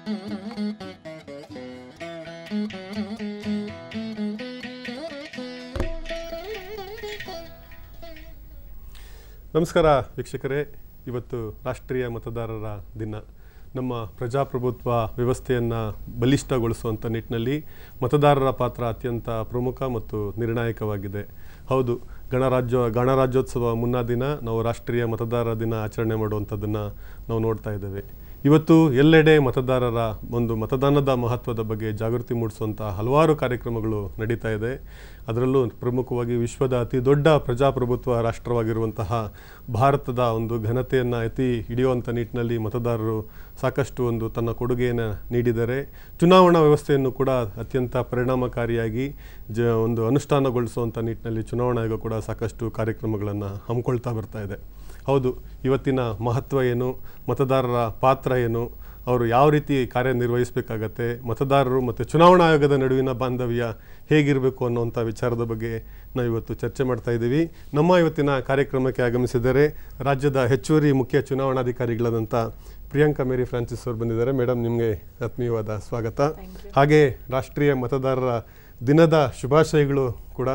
ನಮಸ್ಕಾರ ವೀಕ್ಷಕರೇ ಇವತ್ತು ರಾಷ್ಟ್ರೀಯ ಮತದಾರರ ದಿನ ನಮ್ಮ ಪ್ರಜಾಪ್ರಭುತ್ವ ವ್ಯವಸ್ಥೆಯನ್ನು ಬಲಿಷ್ಠಗೊಳಿಸುವಂಥ ನಿಟ್ಟಿನಲ್ಲಿ ಮತದಾರರ ಪಾತ್ರ ಅತ್ಯಂತ ಪ್ರಮುಖ ಮತ್ತು ನಿರ್ಣಾಯಕವಾಗಿದೆ ಹೌದು ಗಣರಾಜ್ಯ ಗಣರಾಜ್ಯೋತ್ಸವ ಮುನ್ನಾ ದಿನ ನಾವು ರಾಷ್ಟ್ರೀಯ ಮತದಾರರ ದಿನ ಆಚರಣೆ ಮಾಡುವಂಥದ್ದನ್ನು ನಾವು ನೋಡ್ತಾ ಇದ್ದೇವೆ ಇವತ್ತು ಎಲ್ಲೆಡೆ ಮತದಾರರ ಒಂದು ಮತದಾನದ ಮಹತ್ವದ ಬಗ್ಗೆ ಜಾಗೃತಿ ಮೂಡಿಸುವಂಥ ಹಲವಾರು ಕಾರ್ಯಕ್ರಮಗಳು ನಡೀತಾ ಇದೆ ಅದರಲ್ಲೂ ಪ್ರಮುಖವಾಗಿ ವಿಶ್ವದ ಅತಿ ದೊಡ್ಡ ಪ್ರಜಾಪ್ರಭುತ್ವ ರಾಷ್ಟ್ರವಾಗಿರುವಂತಹ ಭಾರತದ ಒಂದು ಘನತೆಯನ್ನು ಎತ್ತಿ ಹಿಡಿಯುವಂಥ ನಿಟ್ಟಿನಲ್ಲಿ ಮತದಾರರು ಸಾಕಷ್ಟು ಒಂದು ತನ್ನ ಕೊಡುಗೆಯನ್ನು ನೀಡಿದ್ದಾರೆ ಚುನಾವಣಾ ವ್ಯವಸ್ಥೆಯನ್ನು ಕೂಡ ಅತ್ಯಂತ ಪರಿಣಾಮಕಾರಿಯಾಗಿ ಜ ಒಂದು ಅನುಷ್ಠಾನಗೊಳಿಸುವಂಥ ನಿಟ್ಟಿನಲ್ಲಿ ಚುನಾವಣಾ ಆಯೋಗ ಕೂಡ ಸಾಕಷ್ಟು ಕಾರ್ಯಕ್ರಮಗಳನ್ನು ಹಮ್ಮಿಕೊಳ್ತಾ ಬರ್ತಾ ಇದೆ ಹೌದು ಇವತ್ತಿನ ಮಹತ್ವ ಏನು ಮತದಾರರ ಪಾತ್ರ ಏನು ಅವರು ಯಾವ ರೀತಿ ಕಾರ್ಯನಿರ್ವಹಿಸಬೇಕಾಗತ್ತೆ ಮತದಾರರು ಮತ್ತು ಚುನಾವಣಾ ಆಯೋಗದ ನಡುವಿನ ಬಾಂಧವ್ಯ ಹೇಗಿರಬೇಕು ಅನ್ನುವಂಥ ವಿಚಾರದ ಬಗ್ಗೆ ನಾವು ಇವತ್ತು ಚರ್ಚೆ ಮಾಡ್ತಾ ಇದ್ದೀವಿ ನಮ್ಮ ಇವತ್ತಿನ ಕಾರ್ಯಕ್ರಮಕ್ಕೆ ಆಗಮಿಸಿದರೆ ರಾಜ್ಯದ ಹೆಚ್ಚುವರಿ ಮುಖ್ಯ ಚುನಾವಣಾಧಿಕಾರಿಗಳಾದಂಥ ಪ್ರಿಯಾಂಕಾ ಮೇರಿ ಫ್ರಾನ್ಸಿಸ್ ಅವರು ಬಂದಿದ್ದಾರೆ ಮೇಡಮ್ ನಿಮಗೆ ಆತ್ಮೀಯವಾದ ಸ್ವಾಗತ ಹಾಗೆ ರಾಷ್ಟ್ರೀಯ ಮತದಾರರ ದಿನದ ಶುಭಾಶಯಗಳು ಕೂಡ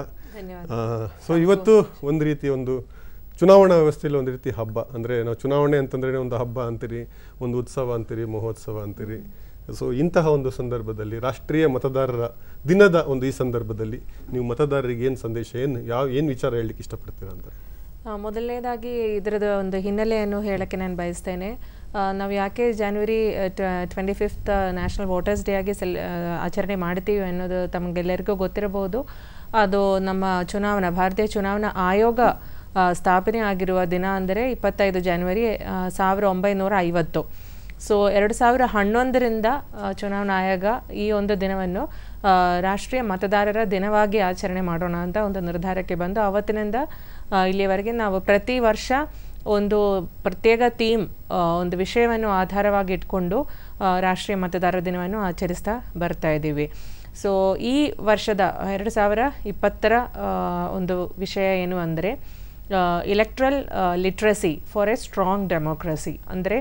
ಸೊ ಇವತ್ತು ಒಂದು ರೀತಿ ಒಂದು ಚುನಾವಣಾ ವ್ಯವಸ್ಥೆಯಲ್ಲಿ ಒಂದು ರೀತಿ ಹಬ್ಬ ಅಂದರೆ ನಾವು ಚುನಾವಣೆ ಅಂತಂದ್ರೆ ಒಂದು ಹಬ್ಬ ಅಂತೀರಿ ಒಂದು ಉತ್ಸವ ಅಂತೀರಿ ಮಹೋತ್ಸವ ಅಂತೀರಿ ಸೊ ಇಂತಹ ಒಂದು ಸಂದರ್ಭದಲ್ಲಿ ರಾಷ್ಟ್ರೀಯ ಮತದಾರರ ದಿನದ ಒಂದು ಈ ಸಂದರ್ಭದಲ್ಲಿ ನೀವು ಮತದಾರರಿಗೆ ಏನು ಸಂದೇಶ ಏನು ಯಾವ ಏನು ವಿಚಾರ ಹೇಳಲಿಕ್ಕೆ ಇಷ್ಟಪಡ್ತೀರಾ ಅಂತ ಆ, ಮೊದಲನೇದಾಗಿ ಇದರದ ಒಂದು ಹಿನ್ನೆಲೆಯನ್ನು ಹೇಳಕ್ಕೆ ನಾನು ಬಯಸ್ತೇನೆ ಆ, ನಾವು ಯಾಕೆ January twenty fifth national voters day ಆಗಿ ಸೆಲ್ ಆ, ಆಚರಣೆ ಮಾಡ್ತೀವಿ ಅನ್ನೋದು ತಮಗೆಲ್ಲರಿಗೂ ಗೊತ್ತಿರಬಹುದು ಅದು ನಮ್ಮ ಚುನಾವಣಾ ಭಾರತೀಯ ಚುನಾವಣಾ ಆಯೋಗ ಆ, ಸ್ಥಾಪನೆ ಆಗಿರುವ ದಿನ ಅಂದರೆ ಇಪ್ಪತ್ತೈದು ಜಾನ್ವರಿ ಆ, ಸಾವಿರ ಒಂಬೈನೂರ ಐವತ್ತು ಸೊ ಎರಡು ಸಾವಿರ ಹನ್ನೊಂದರಿಂದ ಆ, ಚುನಾವಣಾ ಆಯೋಗ ಈ ಒಂದು ದಿನವನ್ನು ಆ, ರಾಷ್ಟ್ರೀಯ ಮತದಾರರ ದಿನವಾಗಿ ಆಚರಣೆ ಮಾಡೋಣ ಅಂತ ಒಂದು ನಿರ್ಧಾರಕ್ಕೆ ಬಂದು ಅವತ್ತಿನಿಂದ ಆ, ಇಲ್ಲಿಯವರೆಗೆ ನಾವು ಪ್ರತಿ ವರ್ಷ ಒಂದು ಪ್ರತ್ಯೇಕ ಥೀಮ್ ಒಂದು ವಿಷಯವನ್ನು ಆಧಾರವಾಗಿ ಇಟ್ಕೊಂಡು ಆ, ರಾಷ್ಟ್ರೀಯ ಮತದಾರರ ದಿನವನ್ನು ಆಚರಿಸ್ತಾ ಬರ್ತಾ ಇದ್ದೀವಿ ಸೊ ಈ ವರ್ಷದ ಎರಡು ಸಾವಿರ ಇಪ್ಪತ್ತರ ಆ, ಒಂದು ವಿಷಯ ಏನು ಅಂದರೆ electoral literacy for a strong democracy ಅಂದರೆ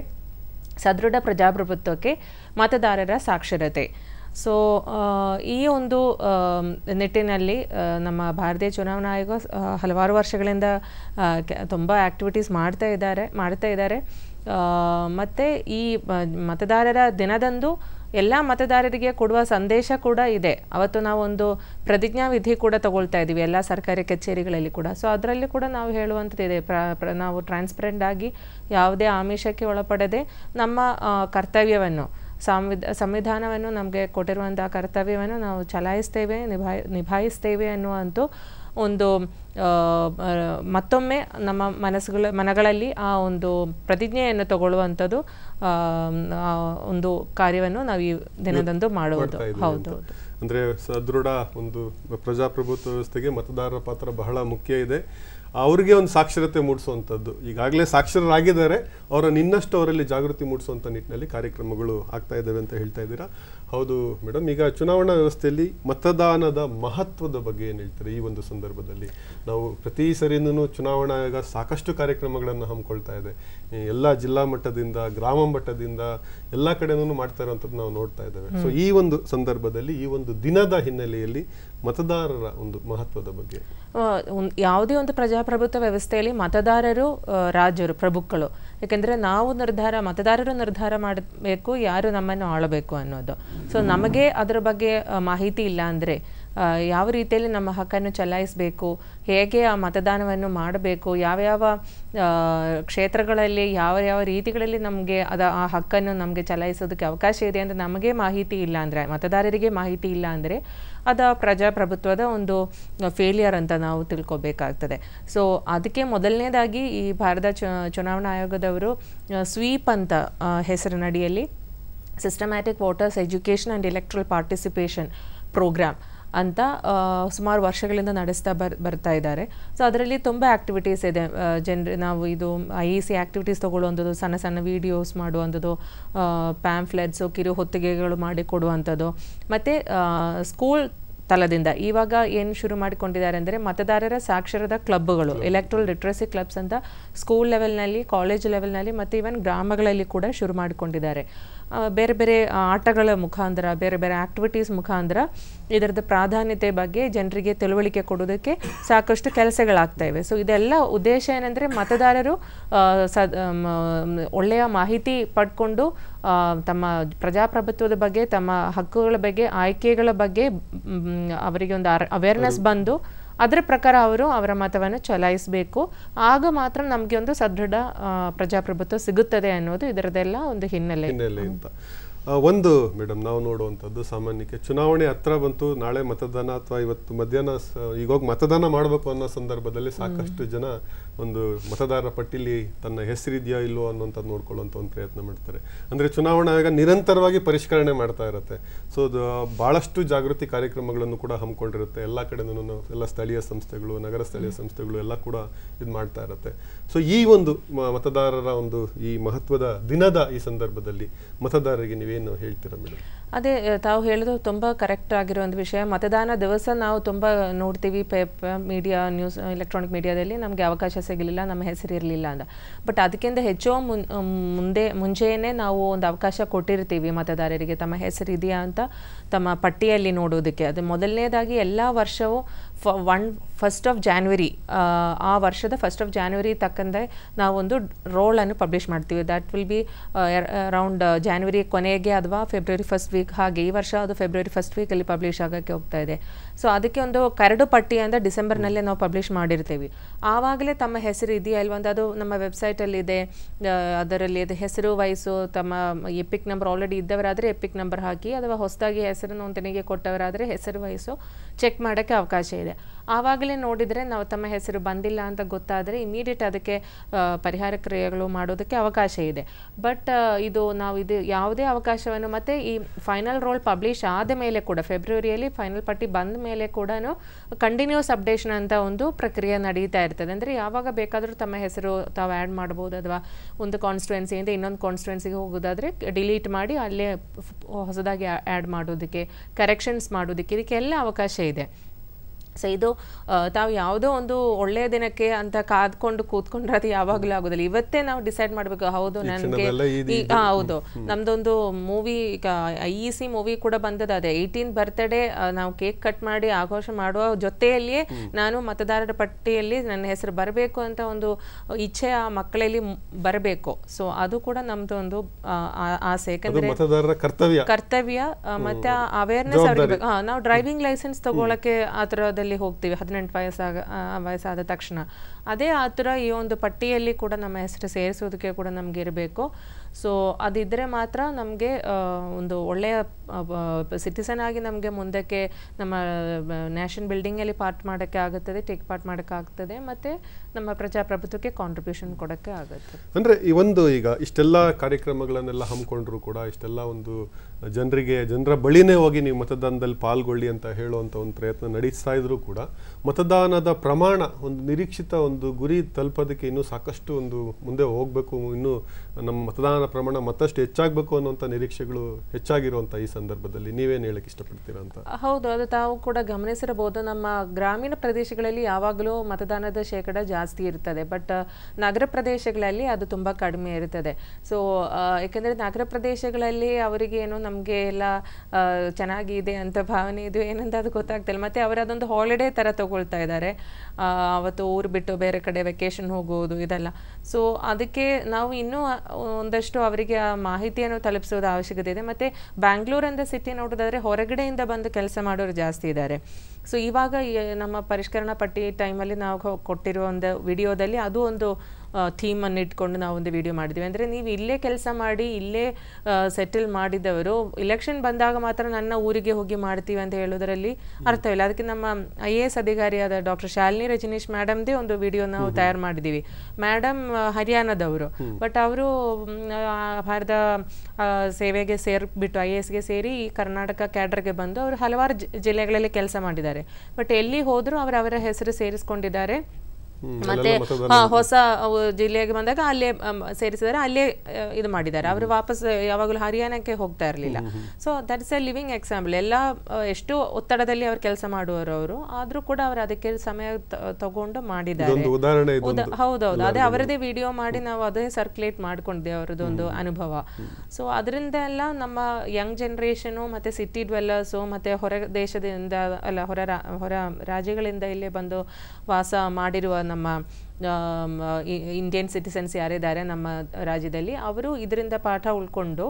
ಸದೃಢ ಪ್ರಜಾಪ್ರಭುತ್ವಕ್ಕೆ ಮತದಾರರ ಸಾಕ್ಷರತೆ ಸೊ ಈ ಒಂದು ಆ, ನಿಟ್ಟಿನಲ್ಲಿ ಆ, ನಮ್ಮ ಭಾರತೀಯ ಚುನಾವಣಾ ಆಯೋಗ ಆ, ಹಲವಾರು ವರ್ಷಗಳಿಂದ ಆ, ಕೆ- ತುಂಬ ಆ್ಯಕ್ಟಿವಿಟೀಸ್ ಮಾಡ್ತಾ ಇದ್ದಾರೆ ಮಾಡ್ತಾ ಇದ್ದಾರೆ ಆ, ಮತ್ತು ಈ ಮ- ಮತದಾರರ ದಿನದಂದು ಎಲ್ಲ ಮತದಾರರಿಗೆ ಕೊಡುವ ಸಂದೇಶ ಕೂಡ ಇದೆ ಅವತ್ತು ನಾವು ಒಂದು ಪ್ರತಿಜ್ಞಾ ವಿಧಿ ಕೂಡ ತಗೊಳ್ತಾ ಇದ್ದೀವಿ ಎಲ್ಲ ಸರ್ಕಾರಿ ಕಚೇರಿಗಳಲ್ಲಿ ಕೂಡ ಸೊ ಅದರಲ್ಲಿ ಕೂಡ ನಾವು ಹೇಳುವಂಥದ್ದಿದೆ ಪ್ರ ಪ್ರ ನಾವು ಟ್ರಾನ್ಸ್ಪರೆಂಟ್ ಆಗಿ ಯಾವುದೇ ಆಮಿಷಕ್ಕೆ ಒಳಪಡದೆ ನಮ್ಮ ಆ, ಕರ್ತವ್ಯವನ್ನು ಸಂವಿಧ ಸಂವಿಧಾನವನ್ನು ನಮಗೆ ಕೊಟ್ಟಿರುವಂತಹ ಕರ್ತವ್ಯವನ್ನು ನಾವು ಚಲಾಯಿಸ್ತೇವೆ ನಿಭಾಯಿ ನಿಭಾಯಿಸ್ತೇವೆ ಅನ್ನುವಂಥ ಒಂದು ಆ, ಆ, ಮತ್ತೊಮ್ಮೆ ನಮ್ಮ ಮನಸ್ಸುಗಳ ಮನಗಳಲ್ಲಿ ಆ ಒಂದು ಪ್ರತಿಜ್ಞೆಯನ್ನು ತಗೊಳ್ಳುವಂಥದ್ದು ಆ, ಆ ಒಂದು ಕಾರ್ಯವನ್ನು ನಾವು ಈ ದಿನದಂದು ಮಾಡುವುದು ಮಾಡ್ತಾ ಇದ್ದೀವಿ ಹೌದು ಅಂತ. ಅಂದ್ರೆ ಸದೃಢ ಒಂದು ಪ್ರಜಾಪ್ರಭುತ್ವ ವ್ಯವಸ್ಥೆಗೆ ಮತದಾರರ ಪಾತ್ರ ಬಹಳ ಮುಖ್ಯ ಇದೆ ಅವರಿಗೆ ಒಂದು ಸಾಕ್ಷರತೆ ಮೂಡಿಸುವಂಥದ್ದು ಈಗಾಗಲೇ ಸಾಕ್ಷರರಾಗಿದ್ದಾರೆ ಅವರನ್ನು ಇನ್ನಷ್ಟು ಅವರಲ್ಲಿ ಜಾಗೃತಿ ಮೂಡಿಸುವಂಥ ನಿಟ್ಟಿನಲ್ಲಿ ಕಾರ್ಯಕ್ರಮಗಳು ಆಗ್ತಾ ಇದ್ದಾವೆ ಅಂತ ಹೇಳ್ತಾ ಇದ್ದೀರಾ ಹೌದು ಮೇಡಮ್ ಈಗ ಚುನಾವಣಾ ವ್ಯವಸ್ಥೆಯಲ್ಲಿ ಮತದಾನದ ಮಹತ್ವದ ಬಗ್ಗೆ ಏನು ಹೇಳ್ತಾರೆ ಈ ಒಂದು ಸಂದರ್ಭದಲ್ಲಿ ನಾವು ಪ್ರತಿ ಸರಿನೂ ಚುನಾವಣಾ ಆಯೋಗ ಸಾಕಷ್ಟು ಕಾರ್ಯಕ್ರಮಗಳನ್ನು ಹಮ್ಮಿಕೊಳ್ತಾ ಇದೆ ಈ ಎಲ್ಲ ಜಿಲ್ಲಾ ಮಟ್ಟದಿಂದ ಗ್ರಾಮ ಮಟ್ಟದಿಂದ ಎಲ್ಲ ಕಡೆನೂ ಮಾಡ್ತಾ ಇರುವಂಥದ್ದು ನಾವು ನೋಡ್ತಾ ಇದ್ದೇವೆ ಸೊ ಈ ಒಂದು ಸಂದರ್ಭದಲ್ಲಿ ಈ ಒಂದು ದಿನದ ಹಿನ್ನೆಲೆಯಲ್ಲಿ ಮತದಾರರ ಒಂದು ಮಹತ್ವದ ಬಗ್ಗೆ ಆ, ಒಂದ್- ಯಾವುದೇ ಒಂದು ಪ್ರಜಾಪ್ರಭುತ್ವ ವ್ಯವಸ್ಥೆಯಲ್ಲಿ ಮತದಾರರು ಆ, ರಾಜರು ಪ್ರಭುಗಳು ಯಾಕೆಂದರೆ ನಾವು ನಿರ್ಧಾರ ಮತದಾರರು ನಿರ್ಧಾರ ಮಾಡಬೇಕು ಯಾರು ನಮ್ಮನ್ನು ಆಳಬೇಕು ಅನ್ನೋದು ಸೊ ನಮಗೆ ಅದರ ಬಗ್ಗೆ ಆ, ಮಾಹಿತಿ ಇಲ್ಲ ಅಂದರೆ ಯಾವ ರೀತಿಯಲ್ಲಿ ನಮ್ಮ ಹಕ್ಕನ್ನು ಚಲಾಯಿಸಬೇಕು ಹೇಗೆ ಆ ಮತದಾನವನ್ನು ಮಾಡಬೇಕು ಯಾವ ಯಾವ ಆ, ಕ್ಷೇತ್ರಗಳಲ್ಲಿ ಯಾವ ಯಾವ ರೀತಿಗಳಲ್ಲಿ ನಮಗೆ ಅದ ಆ ಹಕ್ಕನ್ನು ನಮಗೆ ಚಲಾಯಿಸೋದಕ್ಕೆ ಅವಕಾಶ ಇದೆ ಅಂತ ನಮಗೆ ಮಾಹಿತಿ ಇಲ್ಲ ಅಂದರೆ ಮತದಾರರಿಗೆ ಮಾಹಿತಿ ಇಲ್ಲ ಅಂದರೆ ಅದ ಪ್ರಜಾಪ್ರಭುತ್ವದ ಒಂದು ಫೇಲಿಯರ್ ಅಂತ ನಾವು ತಿಳ್ಕೊಬೇಕಾಗ್ತದೆ ಸೊ ಅದಕ್ಕೆ ಮೊದಲನೇದಾಗಿ ಈ ಭಾರತ ಚು ಚುನಾವಣಾ ಆಯೋಗದವರು ಸ್ವೀಪ್ ಅಂತ ಆ, ಹೆಸರಿನಡಿಯಲ್ಲಿ systematic voters education and electoral participation programme ಅಂತ ಆ, ಸುಮಾರು ವರ್ಷಗಳಿಂದ ನಡೆಸ್ತಾ ಬರ್ ಬರ್ತಾ ಇದ್ದಾರೆ ಸೊ ಅದರಲ್ಲಿ ತುಂಬ ಆ್ಯಕ್ಟಿವಿಟೀಸ್ ಇದೆ ಜನರು ನಾವು ಇದು ಐ ಇ ಸಿ ಆ್ಯಕ್ಟಿವಿಟೀಸ್ ತೊಗೊಳ್ಳುವಂಥದ್ದು ಸಣ್ಣ ಸಣ್ಣ ವೀಡಿಯೋಸ್ ಮಾಡುವಂಥದ್ದು ಪ್ಯಾಂಫ್ಲೆಟ್ಸು ಕಿರು ಹೊತ್ತಿಗೆಗಳು ಮಾಡಿ ಕೊಡುವಂಥದ್ದು ಮತ್ತು ಸ್ಕೂಲ್ ತಲದಿಂದ ಇವಾಗ ಏನು ಶುರು ಮಾಡಿಕೊಂಡಿದ್ದಾರೆ ಅಂದರೆ ಮತದಾರರ ಸಾಕ್ಷರತಾ ಕ್ಲಬ್ಗಳು ಎಲೆಕ್ಟ್ರಲ್ ಲಿಟ್ರಸಿ ಕ್ಲಬ್ಸ್ ಅಂತ ಸ್ಕೂಲ್ ಲೆವೆಲ್ನಲ್ಲಿ ಕಾಲೇಜ್ ಲೆವೆಲ್ನಲ್ಲಿ ಮತ್ತು ಇವನ್ ಗ್ರಾಮಗಳಲ್ಲಿ ಕೂಡ ಶುರು ಮಾಡಿಕೊಂಡಿದ್ದಾರೆ ಆ, ಬೇರೆ ಬೇರೆ ಆಟಗಳ ಮುಖಾಂತರ ಬೇರೆ ಬೇರೆ ಆಕ್ಟಿವಿಟೀಸ್ ಮುಖಾಂತರ ಇದರದ ಪ್ರಾಧಾನ್ಯತೆ ಬಗ್ಗೆ ಜನರಿಗೆ ತಿಳುವಳಿಕೆ ಕೊಡೋದಕ್ಕೆ ಸಾಕಷ್ಟು ಕೆಲಸಗಳಾಗ್ತಾ ಇವೆ ಸೊ ಇದೆಲ್ಲ ಉದ್ದೇಶ ಏನಂದರೆ ಮತದಾರರು ಆ, ಸ- ಮ್, ಒಳ್ಳೆಯ ಮಾಹಿತಿ ಪಡ್ಕೊಂಡು ಆ, ತಮ್ಮ ಪ್ರಜಾಪ್ರಭುತ್ವದ ಬಗ್ಗೆ ತಮ್ಮ ಹಕ್ಕುಗಳ ಬಗ್ಗೆ ಆಯ್ಕೆಗಳ ಬಗ್ಗೆ ಮ್, ಅವರಿಗೆ ಒಂದು ಅವೇರ್ನೆಸ್ ಬಂದು ಅದರ ಪ್ರಕಾರ ಅವರು ಅವರ ಮತವನ್ನು ಚಲಾಯಿಸಬೇಕು ಆಗ ಮಾತ್ರ ನಮಗೆ ಒಂದು ಸದೃಢ ಆ, ಪ್ರಜಾಪ್ರಭುತ್ವ ಸಿಗುತ್ತದೆ ಅನ್ನೋದು ಇದರದೆಲ್ಲ ಒಂದು ಹಿನ್ನೆಲೆ ಹಿನ್ನೆಲೆ ಅಂತ ಆ, ಒಂದು ಮೇಡಮ್ ನಾವು ನೋಡುವಂಥದ್ದು ಸಾಮಾನ್ಯಕ್ಕೆ ಚುನಾವಣೆ ಹತ್ರ ಬಂತು ನಾಳೆ ಮತದಾನ ಅಥವಾ ಇವತ್ತು ಮಧ್ಯಾಹ್ನ ಸ- ಈಗ ಹೋಗಿ ಮತದಾನ ಮಾಡಬೇಕು ಅನ್ನೋ ಸಂದರ್ಭದಲ್ಲಿ ಸಾಕಷ್ಟು ಜನ ಒಂದು ಮತದಾರರ ಪಟ್ಟಿಲಿ ತನ್ನ ಹೆಸರಿದೆಯಾ ಇಲ್ವೋ ಅನ್ನೋಂಥದ್ದು ನೋಡ್ಕೊಳ್ಳುವಂಥ ಒಂದು ಪ್ರಯತ್ನ ಮಾಡ್ತಾರೆ ಅಂದರೆ ಚುನಾವಣಾ ಆಯೋಗ ನಿರಂತರವಾಗಿ ಪರಿಷ್ಕರಣೆ ಮಾಡ್ತಾ ಇರುತ್ತೆ ಸೊ ಅದು ಭಾಳಷ್ಟು ಜಾಗೃತಿ ಕಾರ್ಯಕ್ರಮಗಳನ್ನು ಕೂಡ ಹಮ್ಮಿಕೊಂಡಿರುತ್ತೆ ಎಲ್ಲ ಕಡೆನೂ ಎಲ್ಲ ಸ್ಥಳೀಯ ಸಂಸ್ಥೆಗಳು ನಗರ ಸ್ಥಳೀಯ ಸಂಸ್ಥೆಗಳು ಎಲ್ಲ ಕೂಡ ಇದು ಮಾಡ್ತಾ ಇರುತ್ತೆ ಸೊ ಈ ಒಂದು ಮ- ಮತದಾರರ ಒಂದು ಈ ಮಹತ್ವದ ದಿನದ ಈ ಸಂದರ್ಭದಲ್ಲಿ ಮತದಾರರಿಗೆ ನೀವೇನು ಹೇಳ್ತೀರಾ ಮೇಡಮ್ ಅದೇ ಆ, ತಾವು ಹೇಳೋದು ತುಂಬ ಕರೆಕ್ಟ್ ಆಗಿರೋ ಒಂದು ವಿಷಯ ಮತದಾನ ದಿವಸ ನಾವು ತುಂಬ ನೋಡ್ತೀವಿ ಪೇಪರ್ ಮೀಡಿಯಾ ನ್ಯೂಸ್ ಎಲೆಕ್ಟ್ರಾನಿಕ್ ಮೀಡಿಯಾದಲ್ಲಿ ನಮಗೆ ಅವಕಾಶ ಸಿಗಲಿಲ್ಲ ನಮ್ಮ ಹೆಸರು ಇರಲಿಲ್ಲ ಅಂತ ಬಟ್ ಅದಕ್ಕಿಂತ ಹೆಚ್ಚು ಮುನ್ ಮುಂದೆ ಮುಂಚೆಯೇ ನಾವು ಒಂದು ಅವಕಾಶ ಕೊಟ್ಟಿರ್ತೀವಿ ಮತದಾರರಿಗೆ ತಮ್ಮ ಹೆಸರು ಇದೆಯಾ ಅಂತ ತಮ್ಮ ಪಟ್ಟಿಯಲ್ಲಿ ನೋಡೋದಕ್ಕೆ ಅದು ಮೊದಲನೇದಾಗಿ ಎಲ್ಲ ವರ್ಷವೂ ಫ ಒನ್ ಫಸ್ಟ್ ಆಫ್ ಜಾನ್ವರಿ ಆ ವರ್ಷದ ಫಸ್ಟ್ ಆಫ್ ಜಾನ್ವರಿ ತಕ್ಕಂತೆ ನಾವೊಂದು ರೋಲನ್ನು ಪಬ್ಲಿಷ್ ಮಾಡ್ತೀವಿ that will be around January ಕೊನೆಗೆ ಅಥವಾ ಫೆಬ್ರವರಿ ಫಸ್ಟ್ ವೀಕ್ ಹಾಗೆ ಈ ವರ್ಷ ಅದು ಫೆಬ್ರವರಿ ಫಸ್ಟ್ ವೀಕಲ್ಲಿ ಪಬ್ಲಿಷ್ ಆಗೋಕ್ಕೆ ಹೋಗ್ತಾ ಇದೆ ಸೊ ಅದಕ್ಕೆ ಒಂದು ಕರಡು ಪಟ್ಟಿ ಅಂತ ಡಿಸೆಂಬರ್ನಲ್ಲೇ ನಾವು ಪಬ್ಲಿಷ್ ಮಾಡಿರ್ತೀವಿ ಆವಾಗಲೇ ತಮ್ಮ ಹೆಸರು ಇದೆಯಾ ಇಲ್ವಾ ಅಂತ ಅದು ನಮ್ಮ ವೆಬ್ಸೈಟಲ್ಲಿ ಇದೆ ಆ, ಅದರಲ್ಲಿ ಅದು ಹೆಸರು ವಯಸ್ಸು ತಮ್ಮ ಎಪಿಕ್ ನಂಬರ್ ಆಲ್ರೆಡಿ ಇದ್ದವರಾದರೆ ಎಪಿಕ್ ನಂಬರ್ ಹಾಕಿ ಅಥವಾ ಹೊಸದಾಗಿ ಹೆಸರು ನೋಂದಣಿಗೆ ಕೊಟ್ಟವರಾದರೆ ಹೆಸರು ವಯಸ್ಸು ಚೆಕ್ ಮಾಡೋಕ್ಕೆ ಅವಕಾಶ ಇದೆ ಆವಾಗಲೇ ನೋಡಿದರೆ ನಾವು ತಮ್ಮ ಹೆಸರು ಬಂದಿಲ್ಲ ಅಂತ ಗೊತ್ತಾದರೆ ಇಮಿಡಿಯೇಟ್ ಅದಕ್ಕೆ ಆ, ಪರಿಹಾರ ಕ್ರಿಯೆಗಳು ಮಾಡೋದಕ್ಕೆ ಅವಕಾಶ ಇದೆ ಬಟ್ ಇದು ನಾವು ಇದು ಯಾವುದೇ ಅವಕಾಶವನ್ನು ಮತ್ತು ಈ ಫೈನಲ್ ರೋಲ್ ಪಬ್ಲಿಷ್ ಆದ ಮೇಲೆ ಕೂಡ ಫೆಬ್ರವರಿಯಲ್ಲಿ ಫೈನಲ್ ಪಟ್ಟಿ ಬಂದ ಮೇಲೆ ಕೂಡ ಕಂಟಿನ್ಯೂಸ್ ಅಪ್ಡೇಷನ್ ಅಂತ ಒಂದು ಪ್ರಕ್ರಿಯೆ ನಡೀತಾ ಇರ್ತದೆ ಅಂದರೆ ಯಾವಾಗ ಬೇಕಾದರೂ ತಮ್ಮ ಹೆಸರು ತಾವು ಆ್ಯಡ್ ಮಾಡ್ಬೋದು ಅಥವಾ ಒಂದು ಕಾನ್ಸ್ಟಿಟ್ಯುವೆನ್ಸಿಯಿಂದ ಇನ್ನೊಂದು ಕಾನ್ಸ್ಟಿಟ್ಯುವೆನ್ಸಿಗೆ ಹೋಗೋದಾದರೆ ಡಿಲೀಟ್ ಮಾಡಿ ಅಲ್ಲೇ ಫ್- ಹೊಸದಾಗಿ ಆ್ಯಡ್ ಮಾಡೋದಕ್ಕೆ ಕರೆಕ್ಷನ್ಸ್ ಮಾಡೋದಕ್ಕೆ ಇದಕ್ಕೆಲ್ಲ ಅವಕಾಶ ಇದೆ ಸೊ ಇದು ಆ, ತಾವು ಯಾವುದೋ ಒಂದು ಒಳ್ಳೆಯ ದಿನಕ್ಕೆ ಅಂತ ಕಾದ್ಕೊಂಡು ಕೂತ್ಕೊಂಡ್ರೆ ಅದು ಯಾವಾಗಲೂ ಆಗೋದಿಲ್ಲ ಇವತ್ತೇ ನಾವು ಡಿಸೈಡ್ ಮಾಡಬೇಕು ಹೌದು ನನಗೆ ಕ್ಷಣದಲ್ಲೇ ಇದು- ಈ- ಹಾ, ಹೌದು ನಮ್ದೊಂದು ಮೂವಿ ಈಗ ಐ ಇ ಸಿ ಮೂವಿ ಕೂಡ ಬಂದದ ಅದೇ ಏಯ್ಟೀನ್ ಬರ್ತ್ಡೇ ನಾವು ಕೇಕ್ ಕಟ್ ಮಾಡಿ ಆಘೋಷ ಮಾಡುವ ಜೊತೆಯಲ್ಲಿಯೇ ನಾನು ಮತದಾರರ ಪಟ್ಟಿಯಲ್ಲಿ ನನ್ನ ಹೆಸರು ಬರಬೇಕು ಅಂತ ಒಂದು ಇಚ್ಛೆ ಆ ಮಕ್ಕಳಲ್ಲಿ ಬರಬೇಕು ಸೊ ಅದು ಕೂಡ ನಮ್ದು ಒಂದು ಆ, ಆ- ಆಸೆ ಅದು ಯಾಕಂದ್ರೆ ಮತದಾರರ ಕರ್ತವ್ಯ ಕರ್ತವ್ಯ ಆ, ಮತ್ತೆ ಅವೇರ್ನೆಸ್ ಅವ್ರಿಗೆ ಬೇಕು. ಹಾ, ನಾವು ಡ್ರೈವಿಂಗ್ ಲೈಸೆನ್ಸ್ ತಗೊಳಕ್ಕೆ ಆ ಥರದಲ್ಲಿ ಹೋಗ್ತೀವಿ ಹದಿನೆಂಟು ವಯಸ್ಸಾಗ ಆ, ವಯಸ್ಸಾದ ತಕ್ಷಣ ಅದೇ ಆ ಥರ ಈ ಒಂದು ಪಟ್ಟಿಯಲ್ಲಿ ಕೂಡ ನಮ್ಮ ಹೆಸರು ಸೇರಿಸೋದಕ್ಕೆ ಕೂಡ ನಮ್ಗೆ ಇರಬೇಕು ಸೊ ಅದಿದ್ದರೆ ಮಾತ್ರ ನಮಗೆ ಒಂದು ಒಳ್ಳೆಯ ಸಿಟಿಸನ್ ಆಗಿ ನಮಗೆ ಮುಂದಕ್ಕೆ ನಮ್ಮ ನ್ಯಾಷನ್ ಬಿಲ್ಡಿಂಗಲ್ಲಿ ಪಾರ್ಟ್ ಮಾಡೋಕ್ಕೆ ಆಗುತ್ತದೆ ಟೇಕ್ ಪಾರ್ಟ್ ಮಾಡೋಕ್ಕಾಗ್ತದೆ ಮತ್ತು ನಮ್ಮ ಪ್ರಜಾಪ್ರಭುತ್ವಕ್ಕೆ ಕಾಂಟ್ರಿಬ್ಯೂಷನ್ ಕೊಡೋಕ್ಕೆ ಆಗುತ್ತೆ ಅಂದ್ರೆ ಈ ಒಂದು ಈಗ ಇಷ್ಟೆಲ್ಲ ಕಾರ್ಯಕ್ರಮಗಳನ್ನೆಲ್ಲ ಹಮ್ಮಿಕೊಂಡ್ರು ಕೂಡ ಇಷ್ಟೆಲ್ಲ ಒಂದು ಜನರಿಗೆ ಜನರ ಬಳಿನೇ ಹೋಗಿ ನೀವು ಮತದಾನದಲ್ಲಿ ಪಾಲ್ಗೊಳ್ಳಿ ಅಂತ ಹೇಳುವಂತ ಒಂದು ಪ್ರಯತ್ನ ನಡೆಸ್ತಾ ಇದ್ರು ಕೂಡ ಮತದಾನದ ಪ್ರಮಾಣ ಒಂದು ನಿರೀಕ್ಷಿತ ಒಂದು ಗುರಿ ತಲುಪೋದಕ್ಕೆ ಇನ್ನೂ ಸಾಕಷ್ಟು ಒಂದು ಮುಂದೆ ಹೋಗ್ಬೇಕು ಇನ್ನೂ ನಮ್ಮ ಮತದಾನ ಪ್ರಮಾಣ ಮತ್ತಷ್ಟು ಹೆಚ್ಚಾಗಬೇಕು ಅನ್ನುವಂಥ ನಿರೀಕ್ಷೆಗಳು ಹೆಚ್ಚಾಗಿರುವಂಥ ಈ ಸಂದರ್ಭದಲ್ಲಿ ನೀವೇನು ಹೇಳಕ್ ಇಷ್ಟಪಡ್ತೀರಾ ಅಂತ ಹೌದು ಅದು ತಾವು ಕೂಡ ಗಮನಿಸಿರಬಹುದು ನಮ್ಮ ಗ್ರಾಮೀಣ ಪ್ರದೇಶಗಳಲ್ಲಿ ಯಾವಾಗಲೂ ಮತದಾನದ ಶೇಕಡ ಜಾಸ್ತಿ ಇರ್ತದೆ ಬಟ್ ನಗರ ಪ್ರದೇಶಗಳಲ್ಲಿ ಅದು ತುಂಬ ಕಡಿಮೆ ಇರ್ತದೆ ಸೊ ಯಾಕೆಂದರೆ ನಗರ ಪ್ರದೇಶಗಳಲ್ಲಿ ಅವರಿಗೆ ಏನು ನಮಗೆ ಎಲ್ಲ ಆ, ಚೆನ್ನಾಗಿದೆ ಅಂತ ಭಾವನೆ ಇದು ಏನಂತ ಅದು ಗೊತ್ತಾಗ್ತಿಲ್ಲ ಮತ್ತು ಅವರು ಅದೊಂದು ಹಾಲಿಡೇ ಥರ ತಗೊಳ್ತಾ ಇದ್ದಾರೆ ಆ, ಅವತ್ತು ಊರು ಬಿಟ್ಟು ಬೇರೆ ಕಡೆ ವೆಕೇಶನ್ ಹೋಗೋದು ಇದೆಲ್ಲ ಸೊ ಅದಕ್ಕೆ ನಾವು ಇನ್ನೂ ಆ, ಒಂದಷ್ಟು ಅವರಿಗೆ ಆ ಮಾಹಿತಿಯನ್ನು ತಲುಪಿಸೋದು ಅವಶ್ಯಕತೆ ಇದೆ ಮತ್ತು ಬ್ಯಾಂಗ್ಳೂರ್ ಅಂತ ಸಿಟಿ ನೋಡೋದಾದ್ರೆ ಹೊರಗಡೆಯಿಂದ ಬಂದು ಕೆಲಸ ಮಾಡೋರು ಜಾಸ್ತಿ ಇದ್ದಾರೆ ಸೊ ಇವಾಗ ಈ ನಮ್ಮ ಪರಿಷ್ಕರಣಾ ಪಟ್ಟಿ ಟೈಮಲ್ಲಿ ನಾವು ಕೊ- ಕೊಟ್ಟಿರೋ ಒಂದು ವಿಡಿಯೋದಲ್ಲಿ ಅದು ಒಂದು ಥೀಮನ್ನು ಇಟ್ಕೊಂಡು ನಾವು ಒಂದು ವಿಡಿಯೋ ಮಾಡಿದ್ವಿ ಅಂದರೆ ನೀವು ಇಲ್ಲೇ ಕೆಲಸ ಮಾಡಿ ಇಲ್ಲೇ ಸೆಟಲ್ ಮಾಡಿದವರು ಇಲೆಕ್ಷನ್ ಬಂದಾಗ ಮಾತ್ರ ನನ್ನ ಊರಿಗೆ ಹೋಗಿ ಮಾಡ್ತೀವಿ ಅಂತ ಹೇಳೋದರಲ್ಲಿ ಅರ್ಥವಿಲ್ಲ ಅದಕ್ಕೆ ನಮ್ಮ ಐ ಎ ಎಸ್ ಅಧಿಕಾರಿಯಾದ ಡಾಕ್ಟರ್ ಶಾಲಿನಿ ರಜನೀಶ್ ಮೇಡಮ್ದೇ ಒಂದು ವಿಡಿಯೋ ನಾವು ತಯಾರು ಮಾಡಿದ್ದೀವಿ ಮೇಡಮ್ ಹರಿಯಾಣದವರು ಬಟ್ ಅವರು ಭಾರತ ಆ, ಸೇವೆಗೆ ಸೇರಿಬಿಟ್ಟು ಐ ಎ ಎಸ್ಗೆ ಸೇರಿ ಈ ಕರ್ನಾಟಕ ಕ್ಯಾಡರ್ಗೆ ಬಂದು ಅವರು ಹಲವಾರು ಜಿ- ಜಿಲ್ಲೆಗಳಲ್ಲಿ ಕೆಲಸ ಮಾಡಿದ್ದಾರೆ ಬಟ್ ಎಲ್ಲಿ ಹೋದರೂ ಅವರು ಅವರ ಹೆಸರು ಸೇರಿಸ್ಕೊಂಡಿದ್ದಾರೆ ಮತ್ತೆ ಹಾ, ಹೊಸ ಅವು ಜಿಲ್ಲೆಗೆ ಬಂದಾಗ ಅಲ್ಲೇ ಅಮ್, ಸೇರಿಸಿದರೆ ಅಲ್ಲೇ ಆ, ಇದು ಮಾಡಿದ್ದಾರೆ ಅವರು ವಾಪಸ್ ಯಾವಾಗಲೂ ಹರಿಯಾಣಕ್ಕೆ ಹೋಗ್ತಾ ಇರಲಿಲ್ಲ so that's a living example ಎಲ್ಲ ಆ, ಎಷ್ಟು ಒತ್ತಡದಲ್ಲಿ ಅವ್ರು ಕೆಲಸ ಮಾಡುವವರು ಅವರು ಆದ್ರೂ ಕೂಡ ಅವರು ಅದಕ್ಕೆ ಸಮಯ ತ- ತಗೊಂಡು ಮಾಡಿದ್ದಾರೆ ಇದೊಂದು ಉದಾಹರಣೆ ಇದು ಉದಾ- ಹೌದೌದು ಅದೇ ಅವರದೇ ವಿಡಿಯೋ ಮಾಡಿ ನಾವು ಅದೇ ಸರ್ಕ್ಯುಲೇಟ್ ಮಾಡ್ಕೊಂಡಿದ್ದೇವೆ ಅವರದೊಂದು ಅನುಭವ ಸೊ ಅದರಿಂದ ಎಲ್ಲ ನಮ್ಮ ಯಂಗ್ ಜನ್ರೇಷನು ಮತ್ತೆ ಸಿಟಿ ಡ್ವೆಲ್ಲರ್ಸು ಮತ್ತೆ ಹೊರ ದೇಶದಿಂದ ಅಲ್ಲ ಹೊರ ರಾ- ಹೊರ ರಾಜ್ಯಗಳಿಂದ ಇಲ್ಲೇ ಬಂದು ವಾಸ ಮಾಡಿರುವ ನಮ್ಮ ಆಮ್, ಇ- ಇಂಡಿಯನ್ ಸಿಟಿಸನ್ಸ್ ಯಾರಿದ್ದಾರೆ ನಮ್ಮ ರಾಜ್ಯದಲ್ಲಿ ಅವರು ಇದರಿಂದ ಪಾಠ ಉಳ್ಕೊಂಡು